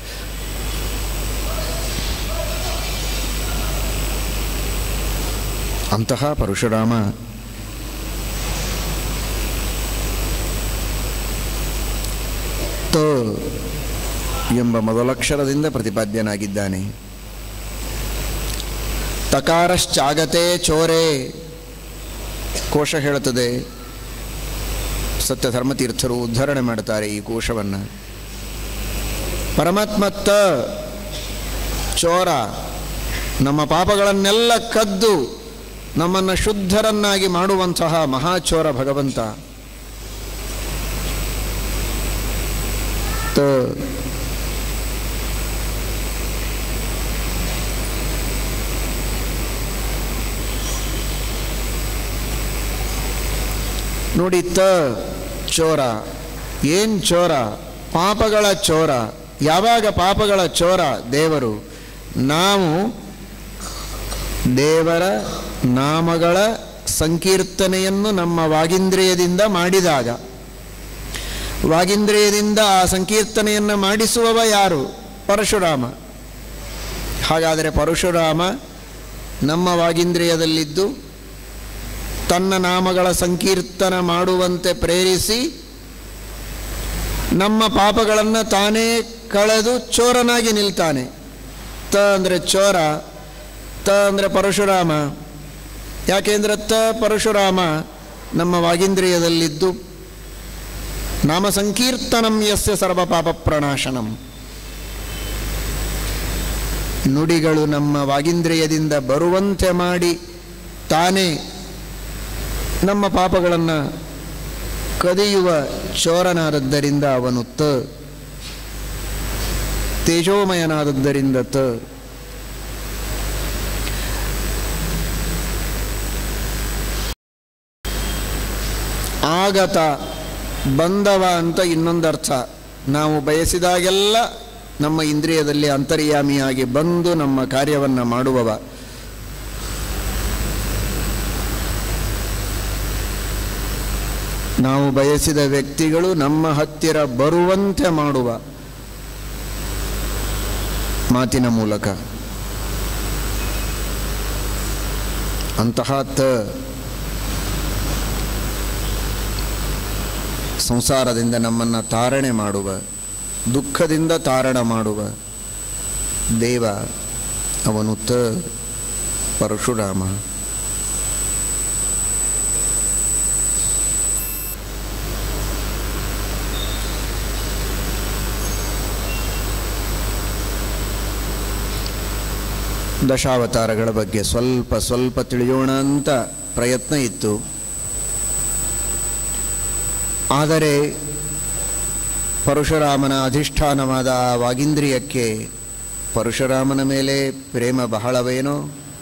ಅಂತಹ ಪರಶುರಾಮ ತ ಎಂಬ ಮೊದಲಕ್ಷರದಿಂದ ಪ್ರತಿಪಾದ್ಯನಾಗಿದ್ದಾನೆ ತಕಾರಶ್ಚಾಗತೆ ಚೋರೆ ಕೋಶ ಹೇಳುತ್ತದೆ ಸತ್ಯ ಧರ್ಮತೀರ್ಥರು ಉದ್ಧರಣೆ ಮಾಡ್ತಾರೆ ಈ ಕೋಶವನ್ನು ಪರಮಾತ್ಮ ತ ಚೋರ ನಮ್ಮ ಪಾಪಗಳನ್ನೆಲ್ಲ ಕದ್ದು ನಮ್ಮನ್ನು ಶುದ್ಧರನ್ನಾಗಿ ಮಾಡುವಂತಹ ಮಹಾಚೋರ ಭಗವಂತ ತ ನೋಡಿ ತ ಚೋರ ಏನು ಚೋರ ಪಾಪಗಳ ಚೋರ ಯಾವಾಗ ಪಾಪಗಳ ಚೋರ ದೇವರು ನಾವು ದೇವರ ನಾಮಗಳ ಸಂಕೀರ್ತನೆಯನ್ನು ನಮ್ಮ ವಾಗಿಂದ್ರಿಯದಿಂದ ಮಾಡಿದಾಗ ವಾಗಿಂದ್ರಿಯದಿಂದ ಆ ಸಂಕೀರ್ತನೆಯನ್ನು ಮಾಡಿಸುವವ ಯಾರು ಪರಶುರಾಮ ಹಾಗಾದರೆ ಪರಶುರಾಮ ನಮ್ಮ ವಾಗಿಂದ್ರಿಯದಲ್ಲಿದ್ದು ತನ್ನ ನಾಮಗಳ ಸಂಕೀರ್ತನ ಮಾಡುವಂತೆ ಪ್ರೇರಿಸಿ ನಮ್ಮ ಪಾಪಗಳನ್ನು ತಾನೇ ಕಳೆದು ಚೋರನಾಗಿ ನಿಲ್ತಾನೆ ತ ಅಂದರೆ ಚೋರ ತ ಅಂದರೆ ಪರಶುರಾಮ ಯಾಕೆಂದರೆ ತ ಪರಶುರಾಮ ನಮ್ಮ ವಾಗಿಂದ್ರಿಯದಲ್ಲಿದ್ದು ನಾಮ ಸಂಕೀರ್ತನಂ ಯಸ್ಯ ಸರ್ವ ಪಾಪ ಪ್ರಣಾಶನಂ ನುಡಿಗಳು ನಮ್ಮ ವಾಗಿಂದ್ರಿಯದಿಂದ ಬರುವಂತೆ ಮಾಡಿ ತಾನೇ ನಮ್ಮ ಪಾಪಗಳನ್ನು ಕದಿಯುವ ಚೋರನಾದದ್ದರಿಂದ ಅವನು ತ ತೇಜೋಮಯನಾದದ್ದರಿಂದ ತ ಆಗತ ಬಂದವ ಅಂತ ಇನ್ನೊಂದು ಅರ್ಥ ನಾವು ಬಯಸಿದಾಗೆಲ್ಲ ನಮ್ಮ ಇಂದ್ರಿಯದಲ್ಲಿ ಅಂತರ್ಯಾಮಿಯಾಗಿ ಬಂದು ನಮ್ಮ ಕಾರ್ಯವನ್ನು ಮಾಡುವವ ನಾವು ಬಯಸಿದ ವ್ಯಕ್ತಿಗಳು ನಮ್ಮ ಹತ್ತಿರ ಬರುವಂತೆ ಮಾಡುವ ಮಾತಿನ ಮೂಲಕ ಅಂತಹ ತ ಸಂಸಾರದಿಂದ ನಮ್ಮನ್ನು ತಾರಣೆ ಮಾಡುವ ದುಃಖದಿಂದ ತಾರಣ ಮಾಡುವ ದೇವ ಅವನು ತ ಪರಶುರಾಮ ದಶಾವತಾರಗಳ ಬಗ್ಗೆ ಸ್ವಲ್ಪ ಸ್ವಲ್ಪ ತಿಳಿಯೋಣ ಅಂತ ಪ್ರಯತ್ನ ಇತ್ತು ಆದರೆ ಪರಶುರಾಮನ ಅಧಿಷ್ಠಾನವಾದ ಆ ವಾಗೀಂದ್ರಿಯಕ್ಕೆ ಪರಶುರಾಮನ ಮೇಲೆ ಪ್ರೇಮ ಬಹಳವೇನೋ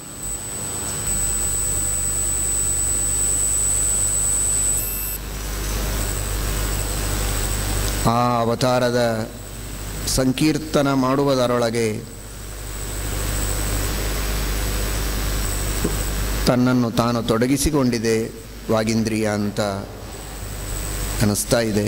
ಆ ಅವತಾರದ ಸಂಕೀರ್ತನ ಮಾಡುವುದರೊಳಗೆ ತನ್ನನ್ನು ತಾನು ತೊಡಗಿಸಿಕೊಂಡಿದೆ ವಾಗೀಂದ್ರಿಯ ಅಂತ ಅನಿಸ್ತಾ ಇದೆ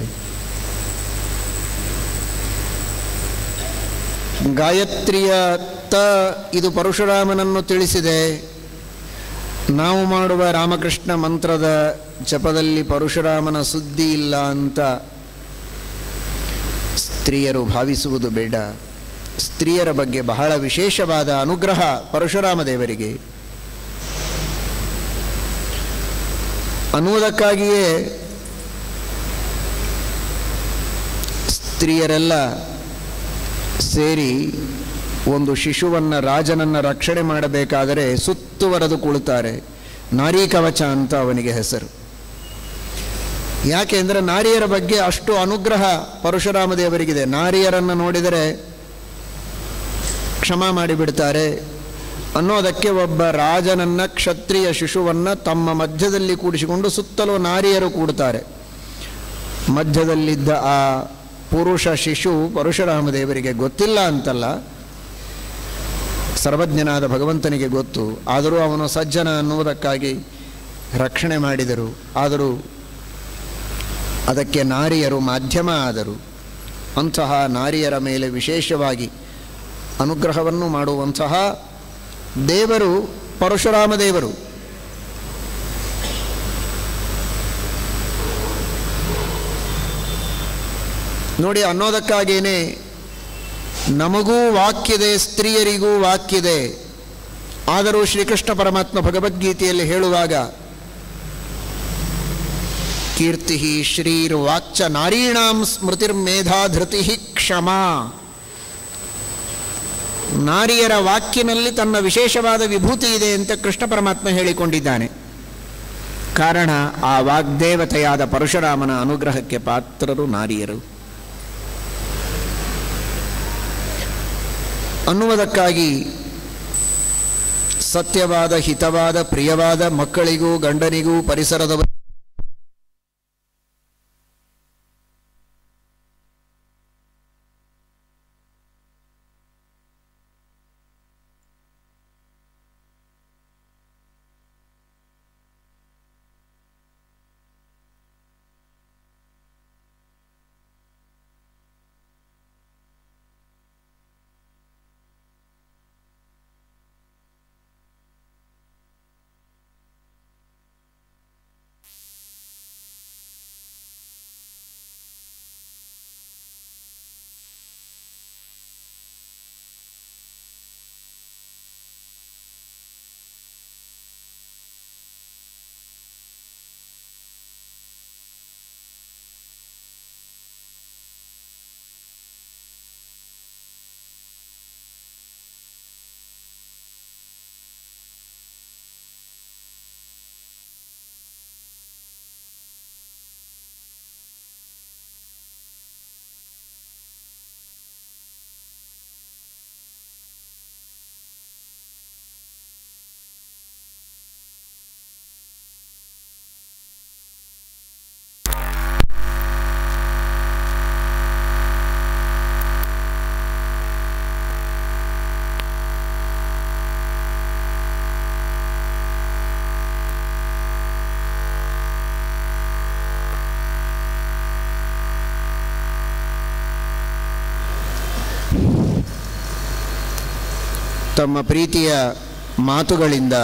ಗಾಯತ್ರಿಯ ತ ಇದು ಪರಶುರಾಮನನ್ನು ತಿಳಿಸಿದೆ ನಾವು ಮಾಡುವ ರಾಮಕೃಷ್ಣ ಮಂತ್ರದ ಜಪದಲ್ಲಿ ಪರಶುರಾಮನ ಸುದ್ದಿ ಇಲ್ಲ ಅಂತ ಸ್ತ್ರೀಯರು ಭಾವಿಸುವುದು ಬೇಡ ಸ್ತ್ರೀಯರ ಬಗ್ಗೆ ಬಹಳ ವಿಶೇಷವಾದ ಅನುಗ್ರಹ ಪರಶುರಾಮ ದೇವರಿಗೆ ಅನ್ನುವುದಕ್ಕಾಗಿಯೇ ಸ್ತ್ರೀಯರೆಲ್ಲ ಸೇರಿ ಒಂದು ಶಿಶುವನ್ನು ರಾಜನನ್ನು ರಕ್ಷಣೆ ಮಾಡಬೇಕಾದರೆ ಸುತ್ತುವರೆದು ಕುಳಿತಾರೆ ನಾರೀ ಕವಚ ಅಂತ ಅವನಿಗೆ ಹೆಸರು ಯಾಕೆ ಅಂದರೆ ನಾರಿಯರ ಬಗ್ಗೆ ಅಷ್ಟು ಅನುಗ್ರಹ ಪರಶುರಾಮ ದೇವರಿಗಿದೆ ನಾರಿಯರನ್ನು ನೋಡಿದರೆ ಕ್ಷಮ ಮಾಡಿಬಿಡ್ತಾರೆ ಅನ್ನೋದಕ್ಕೆ ಒಬ್ಬ ರಾಜನನ್ನ ಕ್ಷತ್ರಿಯ ಶಿಶುವನ್ನು ತಮ್ಮ ಮಧ್ಯದಲ್ಲಿ ಕೂಡಿಸಿಕೊಂಡು ಸುತ್ತಲೂ ನಾರಿಯರು ಕೂಡುತ್ತಾರೆ ಮಧ್ಯದಲ್ಲಿದ್ದ ಆ ಪುರುಷ ಶಿಶು ಪರಶುರಾಮ ದೇವರಿಗೆ ಗೊತ್ತಿಲ್ಲ ಅಂತಲ್ಲ ಸರ್ವಜ್ಞನಾದ ಭಗವಂತನಿಗೆ ಗೊತ್ತು ಆದರೂ ಅವನು ಸಜ್ಜನ ಅನ್ನುವುದಕ್ಕಾಗಿ ರಕ್ಷಣೆ ಮಾಡಿದರು ಆದರೂ ಅದಕ್ಕೆ ನಾರಿಯರು ಮಾಧ್ಯಮ ಆದರು ಅಂತಹ ನಾರಿಯರ ಮೇಲೆ ವಿಶೇಷವಾಗಿ ಅನುಗ್ರಹವನ್ನು ಮಾಡುವಂತಹ ದೇವರು ಪರಶುರಾಮ ದೇವರು ನೋಡಿ ಅನ್ನೋದಕ್ಕಾಗೇನೆ ನಮಗೂ ವಾಕ್ಯದೆ ಸ್ತ್ರೀಯರಿಗೂ ವಾಕ್ಯದೆ ಆದರೂ ಶ್ರೀಕೃಷ್ಣ ಪರಮಾತ್ಮ ಭಗವದ್ಗೀತೆಯಲ್ಲಿ ಹೇಳುವಾಗ ಕೀರ್ತಿ ಶ್ರೀರ್ ವಾಕ್ಚ ನಾರೀಣಾಂ ಸ್ಮೃತಿರ್ಮೇಧಾ ಧೃತಿ ಕ್ಷಮಾ ನಾರಿಯರ ವಾಕ್ಯನಲ್ಲಿ ತನ್ನ ವಿಶೇಷವಾದ ವಿಭೂತಿ ಇದೆ ಅಂತ ಕೃಷ್ಣ ಪರಮಾತ್ಮ ಹೇಳಿಕೊಂಡಿದ್ದಾನೆ ಕಾರಣ ಆ ವಾಗ್ದೇವತೆಯಾದ ಪರಶುರಾಮನ ಅನುಗ್ರಹಕ್ಕೆ ಪಾತ್ರರು ನಾರಿಯರು ಅನ್ನುವುದಕ್ಕಾಗಿ ಸತ್ಯವಾದ ಹಿತವಾದ ಪ್ರಿಯವಾದ ಮಕ್ಕಳಿಗೂ ಗಂಡನಿಗೂ ಪರಿಸರದವ ತಮ್ಮ ಪ್ರೀತಿಯ ಮಾತುಗಳಿಂದ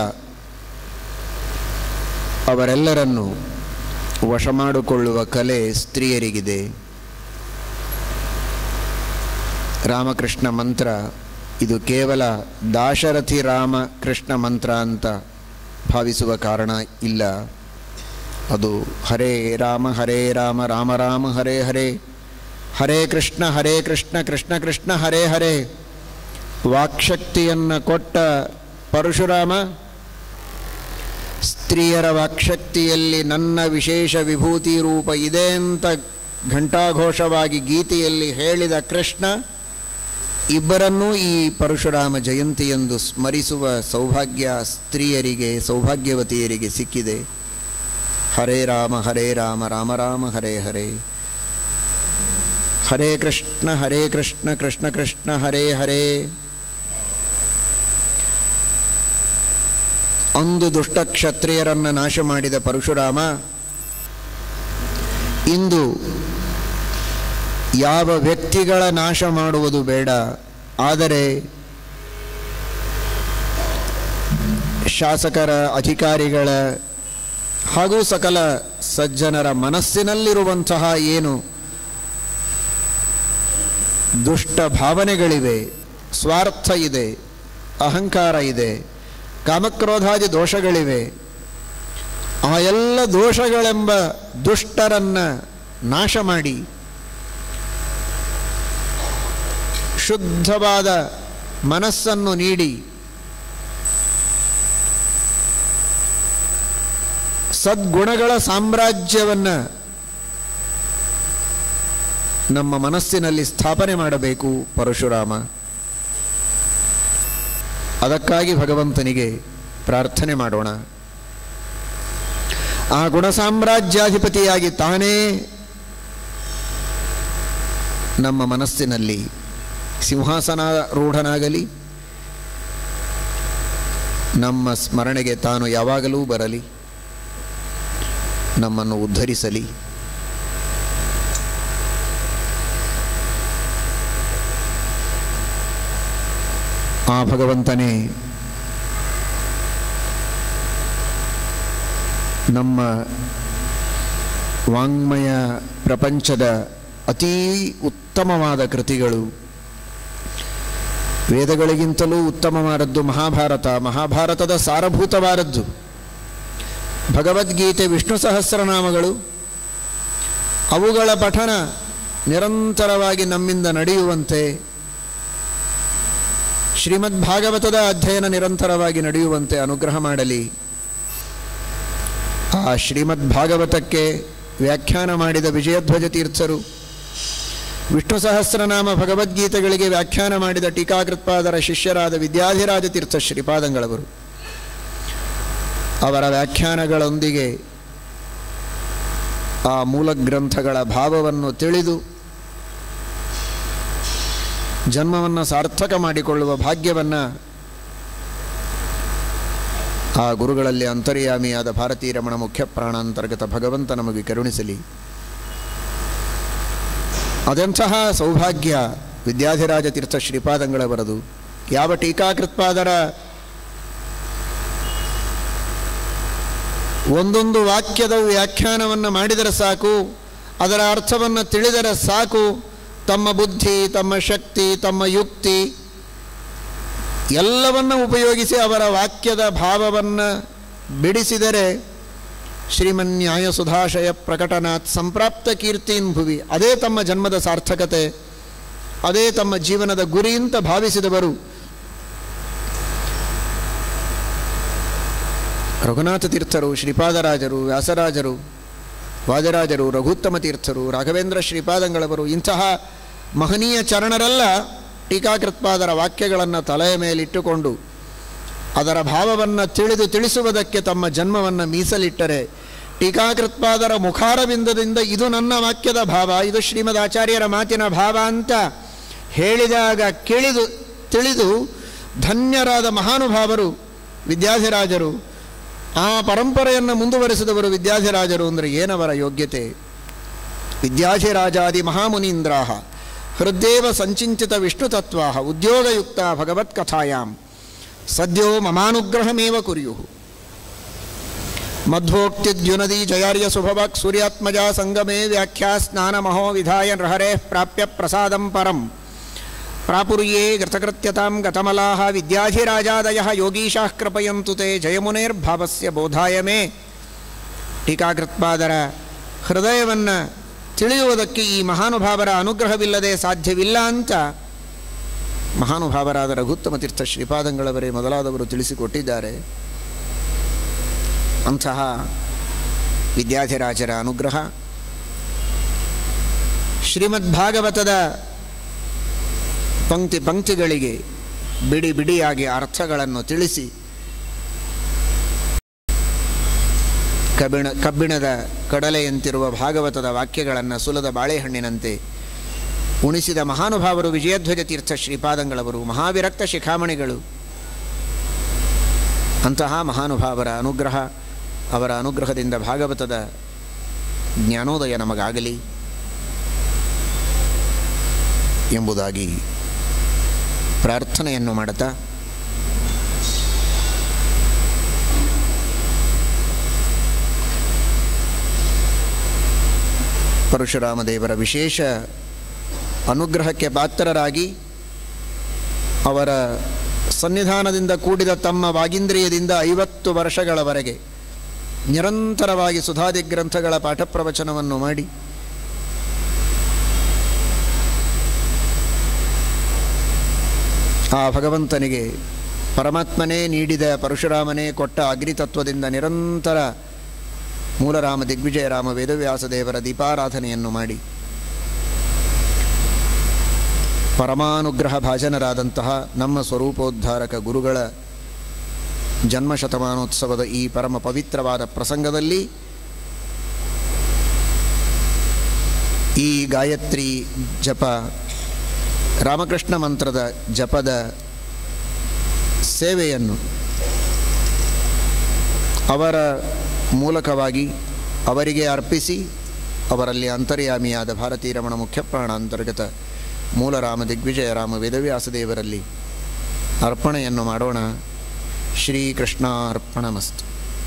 ಅವರೆಲ್ಲರನ್ನು ವಶ ಮಾಡಿಕೊಳ್ಳುವ ಕಲೆ ಸ್ತ್ರೀಯರಿಗಿದೆ ರಾಮಕೃಷ್ಣ ಮಂತ್ರ ಇದು ಕೇವಲ ದಾಶರಥಿ ರಾಮ ಕೃಷ್ಣ ಮಂತ್ರ ಅಂತ ಭಾವಿಸುವ ಕಾರಣ ಇಲ್ಲ ಅದು ಹರೇ ರಾಮ ಹರೇ ರಾಮ ರಾಮ ರಾಮ ಹರೇ ಹರೇ ಹರೇ ಕೃಷ್ಣ ಹರೇ ಕೃಷ್ಣ ಕೃಷ್ಣ ಕೃಷ್ಣ ಹರೇ ಹರೇ ವಾಕ್ಶಕ್ತಿಯನ್ನು ಕೊಟ್ಟ ಪರಶುರಾಮ ಸ್ತ್ರೀಯರ ವಾಕ್ಶಕ್ತಿಯಲ್ಲಿ ನನ್ನ ವಿಶೇಷ ವಿಭೂತಿ ರೂಪ ಇದೆ ಅಂತ ಘಂಟಾಘೋಷವಾಗಿ ಗೀತೆಯಲ್ಲಿ ಹೇಳಿದ ಕೃಷ್ಣ ಇಬ್ಬರನ್ನೂ ಈ ಪರಶುರಾಮ ಜಯಂತಿಯಂದು ಸ್ಮರಿಸುವ ಸೌಭಾಗ್ಯ ಸ್ತ್ರೀಯರಿಗೆ ಸೌಭಾಗ್ಯವತಿಯರಿಗೆ ಸಿಕ್ಕಿದೆ ಹರೇ ರಾಮ ಹರೇ ರಾಮ ರಾಮ ರಾಮ ಹರೇ ಹರೇ ಹರೇ ಕೃಷ್ಣ ಹರೇ ಕೃಷ್ಣ ಕೃಷ್ಣ ಕೃಷ್ಣ ಹರೇ ಹರೇ ಅಂದು ದುಷ್ಟ ಕ್ಷತ್ರಿಯರನ್ನು ನಾಶ ಮಾಡಿದ ಪರಶುರಾಮ ಇಂದು ಯಾವ ವ್ಯಕ್ತಿಗಳ ನಾಶ ಮಾಡುವುದು ಬೇಡ ಆದರೆ ಶಾಸಕರ ಅಧಿಕಾರಿಗಳ ಹಾಗೂ ಸಕಲ ಸಜ್ಜನರ ಮನಸ್ಸಿನಲ್ಲಿರುವಂತಹ ಏನು ದುಷ್ಟ ಭಾವನೆಗಳಿವೆ ಸ್ವಾರ್ಥ ಇದೆ ಅಹಂಕಾರ ಇದೆ ಕಾಮಕ್ರೋಧಾದಿ ದೋಷಗಳಿವೆ ಆ ಎಲ್ಲ ದೋಷಗಳೆಂಬ ದುಷ್ಟರನ್ನು ನಾಶ ಮಾಡಿ ಶುದ್ಧವಾದ ಮನಸ್ಸನ್ನು ನೀಡಿ ಸದ್ಗುಣಗಳ ಸಾಮ್ರಾಜ್ಯವನ್ನು ನಮ್ಮ ಮನಸ್ಸಿನಲ್ಲಿ ಸ್ಥಾಪನೆ ಮಾಡಬೇಕು ಪರಶುರಾಮ ಅದಕ್ಕಾಗಿ ಭಗವಂತನಿಗೆ ಪ್ರಾರ್ಥನೆ ಮಾಡೋಣ ಆ ಗುಣ ಸಾಮ್ರಾಜ್ಯಾಧಿಪತಿಯಾಗಿ ತಾನೇ ನಮ್ಮ ಮನಸ್ಸಿನಲ್ಲಿ ಸಿಂಹಾಸನಾರೂಢನಾಗಲಿ ನಮ್ಮ ಸ್ಮರಣೆಗೆ ತಾನು ಯಾವಾಗಲೂ ಬರಲಿ ನಮ್ಮನ್ನು ಉದ್ಧರಿಸಲಿ ಆ ಭಗವಂತನೇ ನಮ್ಮ ವಾಂಗ್ಮಯ ಪ್ರಪಂಚದ ಅತೀ ಉತ್ತಮವಾದ ಕೃತಿಗಳು ವೇದಗಳಿಗಿಂತಲೂ ಉತ್ತಮವಾದದ್ದು ಮಹಾಭಾರತ ಮಹಾಭಾರತದ ಸಾರಭೂತವಾದದ್ದು ಭಗವದ್ಗೀತೆ ವಿಷ್ಣು ಸಹಸ್ರನಾಮಗಳು ಅವುಗಳ ಪಠನ ನಿರಂತರವಾಗಿ ನಮ್ಮಿಂದ ನಡೆಯುವಂತೆ ಶ್ರೀಮದ್ ಭಾಗವತದ ಅಧ್ಯಯನ ನಿರಂತರವಾಗಿ ನಡೆಯುವಂತೆ ಅನುಗ್ರಹ ಮಾಡಲಿ ಆ ಶ್ರೀಮದ್ ಭಾಗವತಕ್ಕೆ ವ್ಯಾಖ್ಯಾನ ಮಾಡಿದ ವಿಜಯಧ್ವಜ ತೀರ್ಥರು ವಿಷ್ಣು ಸಹಸ್ರನಾಮ ಭಗವದ್ಗೀತೆಗಳಿಗೆ ವ್ಯಾಖ್ಯಾನ ಮಾಡಿದ ಟೀಕಾಕೃತ್ಪಾದರ ಶಿಷ್ಯರಾದ ವಿದ್ಯಾಧಿರಾಜ ತೀರ್ಥ ಶ್ರೀಪಾದಂಗಳವರು ಅವರ ವ್ಯಾಖ್ಯಾನಗಳೊಂದಿಗೆ ಆ ಮೂಲ ಗ್ರಂಥಗಳ ಭಾವವನ್ನು ತಿಳಿದು ಜನ್ಮವನ್ನು ಸಾರ್ಥಕ ಮಾಡಿಕೊಳ್ಳುವ ಭಾಗ್ಯವನ್ನು ಆ ಗುರುಗಳಲ್ಲಿ ಅಂತರ್ಯಾಮಿಯಾದ ಭಾರತೀ ರಮಣ ಮುಖ್ಯ ಪ್ರಾಣಾಂತರ್ಗತ ಭಗವಂತ ನಮಗೆ ಕರುಣಿಸಲಿ ಅದೆಂತಹ ಸೌಭಾಗ್ಯ ವಿದ್ಯಾಧಿರಾಜ ತೀರ್ಥ ಶ್ರೀಪಾದಂಗಳವರದು ಯಾವ ಟೀಕಾಕೃತ್ಪಾದರ ಒಂದೊಂದು ವಾಕ್ಯದ ವ್ಯಾಖ್ಯಾನವನ್ನು ಮಾಡಿದರೆ ಸಾಕು ಅದರ ಅರ್ಥವನ್ನು ತಿಳಿದರೆ ಸಾಕು ತಮ್ಮ ಬುದ್ಧಿ ತಮ್ಮ ಶಕ್ತಿ ತಮ್ಮ ಯುಕ್ತಿ ಎಲ್ಲವನ್ನು ಉಪಯೋಗಿಸಿ ಅವರ ವಾಕ್ಯದ ಭಾವವನ್ನು ಬಿಡಿಸಿದರೆ ಶ್ರೀಮನ್ಯಾಯ ಸುಧಾಶಯ ಪ್ರಕಟನಾತ್ ಸಂಪ್ರಾಪ್ತ ಕೀರ್ತಿನ್ ಭುವಿ ಅದೇ ತಮ್ಮ ಜನ್ಮದ ಸಾರ್ಥಕತೆ ಅದೇ ತಮ್ಮ ಜೀವನದ ಗುರಿ ಅಂತ ಭಾವಿಸಿದವರು ರಘುನಾಥ ತೀರ್ಥರು ಶ್ರೀಪಾದರಾಜರು ವ್ಯಾಸರಾಜರು ವಾಜರಾಜರು ರಘುತ್ತಮ ತೀರ್ಥರು ರಾಘವೇಂದ್ರ ಶ್ರೀಪಾದಂಗಳವರು ಇಂತಹ ಮಹನೀಯ ಚರಣರೆಲ್ಲ ಟೀಕಾಕೃತ್ಪಾದರ ವಾಕ್ಯಗಳನ್ನು ತಲೆಯ ಮೇಲಿಟ್ಟುಕೊಂಡು ಅದರ ಭಾವವನ್ನು ತಿಳಿದು ತಿಳಿಸುವುದಕ್ಕೆ ತಮ್ಮ ಜನ್ಮವನ್ನು ಮೀಸಲಿಟ್ಟರೆ ಟೀಕಾಕೃತ್ಪಾದರ ಮುಖಾರಬಿಂದದಿಂದ ಇದು ನನ್ನ ವಾಕ್ಯದ ಭಾವ ಇದು ಶ್ರೀಮದ್ ಆಚಾರ್ಯರ ಮಾತಿನ ಭಾವ ಅಂತ ಹೇಳಿದಾಗ ಕೇಳಿದು ತಿಳಿದು ಧನ್ಯರಾದ ಮಹಾನುಭಾವರು ವಿದ್ಯಾಧಿರಾಜರು ಆ ಪರಂಪರೆಯನ್ನು ಮುಂದುವರೆಸಿದವರು ವಿದ್ಯಾಧಿರಾಜರು ಅಂದರೆ ಏನವರ ಯೋಗ್ಯತೆ ವಿದ್ಯಾಧಿರಾಜಾದಿ ಮಹಾಮುನೀಂದ್ರಾ ಹೃದ್ದೇವ ಸಂಚಿಂಚಿತ ವಿಷ್ಣುತತ್ವಾ ಉದ್ಯೋಗಯುಕ್ತ ಭಗವತ್ಕಥಾಯಾಂ ಸದ್ಯೋ ಮಮಾನುಗ್ರಹಮೇವ ಕುರ್ಯು ಮಧ್ವೋಕ್ತಿದ್ಯುನದಿ ಜಯಾರ್ಯ ಸುಭವಾಕ್ ಸೂರ್ಯಾತ್ಮಜ ಸಂಗಮೇ ವ್ಯಾಖ್ಯಾ ಸ್ನಾನಮಹೋ ವಿಧಾಯ ನೃಹರೇ ಪ್ರಾಪ್ಯ ಪ್ರಸಾದಂ ಪರಂ ಪ್ರಾಪುರ್ಯೇ ಗೃತಕೃತ್ಯತಾಂ ಗತಮಲಾಹ ವಿದ್ಯಾಧಿರಾಜಾದಯ ಯೋಗೀಶಾಃ ಕೃಪಯಂತು ತೇ ಜಯಮುನೇರ್ಭಾವಸ್ಯ ಬೋಧಾಯ ಮೇ ಟೀಕಾಕೃತ್ಪಾದರ ಹೃದಯವನ್ನು ತಿಳಿಯುವುದಕ್ಕೆ ಈ ಮಹಾನುಭಾವರ ಅನುಗ್ರಹವಿಲ್ಲದೆ ಸಾಧ್ಯವಿಲ್ಲ ಅಂತ ಮಹಾನುಭಾವರಾದ ರಘುತ್ತಮ ತೀರ್ಥ ಶ್ರೀಪಾದಂಗಳವರೇ ಮೊದಲಾದವರು ತಿಳಿಸಿಕೊಟ್ಟಿದ್ದಾರೆ ಅಂತಹ ವಿದ್ಯಾಧಿರಾಜರ ಅನುಗ್ರಹ ಶ್ರೀಮದ್ ಭಾಗವತದ ಪಂಕ್ತಿ ಪಂಕ್ತಿಗಳಿಗೆ ಬಿಡಿ ಬಿಡಿಯಾಗಿ ಅರ್ಥಗಳನ್ನು ತಿಳಿಸಿ ಕಬ್ಬಿಣ ಕಬ್ಬಿಣದ ಕಡಲೆಯಂತಿರುವ ಭಾಗವತದ ವಾಕ್ಯಗಳನ್ನು ಸುಲದ ಬಾಳೆಹಣ್ಣಿನಂತೆ ಉಣಿಸಿದ ಮಹಾನುಭಾವರು ವಿಜಯಧ್ವಜ ತೀರ್ಥ ಶ್ರೀಪಾದಂಗಳವರು ಮಹಾವಿರಕ್ತ ಶಿಖಾಮಣಿಗಳು ಅಂತಹ ಮಹಾನುಭಾವರ ಅನುಗ್ರಹ ಅವರ ಅನುಗ್ರಹದಿಂದ ಭಾಗವತದ ಜ್ಞಾನೋದಯ ನಮಗಾಗಲಿ ಎಂಬುದಾಗಿ ಪ್ರಾರ್ಥನೆಯನ್ನು ಮಾಡುತ್ತಾ ಪರಶುರಾಮ ದೇವರ ವಿಶೇಷ ಅನುಗ್ರಹಕ್ಕೆ ಪಾತ್ರರಾಗಿ ಅವರ ಸನ್ನಿಧಾನದಿಂದ ಕೂಡಿದ ತಮ್ಮ ವಾಗೀಂದ್ರಿಯದಿಂದ ಐವತ್ತು ವರ್ಷಗಳವರೆಗೆ ನಿರಂತರವಾಗಿ ಸುಧಾದಿ ಗ್ರಂಥಗಳ ಪಾಠ ಪ್ರವಚನವನ್ನು ಮಾಡಿ ಆ ಭಗವಂತನಿಗೆ ಪರಮಾತ್ಮನೇ ನೀಡಿದ ಪರಶುರಾಮನೇ ಕೊಟ್ಟ ಅಗ್ನಿತತ್ವದಿಂದ ನಿರಂತರ ಮೂಲರಾಮ ದಿಗ್ವಿಜಯರಾಮ ವೇದವ್ಯಾಸ ದೇವರ ದೀಪಾರಾಧನೆಯನ್ನು ಮಾಡಿ ಪರಮಾನುಗ್ರಹ ಭಾಜನರಾದಂತಹ ನಮ್ಮ ಸ್ವರೂಪೋದ್ಧಾರಕ ಗುರುಗಳ ಜನ್ಮ ಶತಮಾನೋತ್ಸವದ ಈ ಪರಮ ಪವಿತ್ರವಾದ ಪ್ರಸಂಗದಲ್ಲಿ ಈ ಗಾಯತ್ರಿ ಜಪ ರಾಮಕೃಷ್ಣ ಮಂತ್ರದ ಜಪದ ಸೇವೆಯನ್ನು ಅವರ ಮೂಲಕವಾಗಿ ಅವರಿಗೆ ಅರ್ಪಿಸಿ ಅವರಲ್ಲಿ ಅಂತರ್ಯಾಮಿಯಾದ ಭಾರತೀ ರಮಣ ಮುಖ್ಯಪ್ರಾಣ ಅಂತರ್ಗತ ಮೂಲರಾಮ ದಿಗ್ವಿಜಯ ರಾಮ ವೇದವ್ಯಾಸದೇವರಲ್ಲಿ ಅರ್ಪಣೆಯನ್ನು ಮಾಡೋಣ ಶ್ರೀಕೃಷ್ಣ ಅರ್ಪಣಮಸ್ತು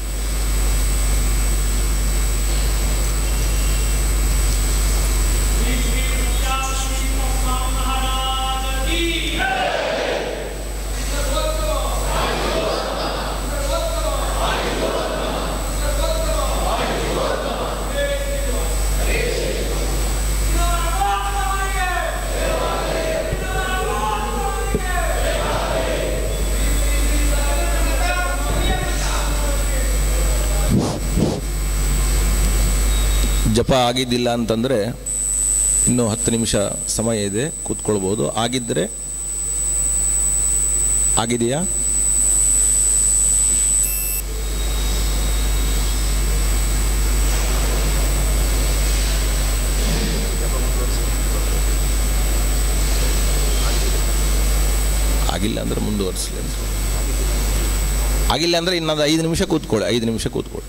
ಜಪ ಆಗಿದ್ದಿಲ್ಲ ಅಂತಂದರೆ ಇನ್ನೂ ಹತ್ತು ನಿಮಿಷ ಸಮಯ ಇದೆ ಕೂತ್ಕೊಳ್ಬೋದು ಆಗಿದ್ದರೆ ಆಗಿದೆಯಾ ಆಗಿಲ್ಲ ಅಂದರೆ ಮುಂದುವರಿಸಲಿ ಅಂತ ಆಗಿಲ್ಲ ಅಂದರೆ ಇನ್ನೊಂದು ಐದು ನಿಮಿಷ ಕೂತ್ಕೊಳ್ಳಿ ಐದು ನಿಮಿಷ ಕೂತ್ಕೊಳ್ಳಿ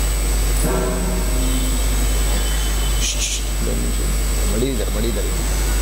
ಮಡಿದ್ದಾರೆ ಮಡಿದ್ದಾರೆ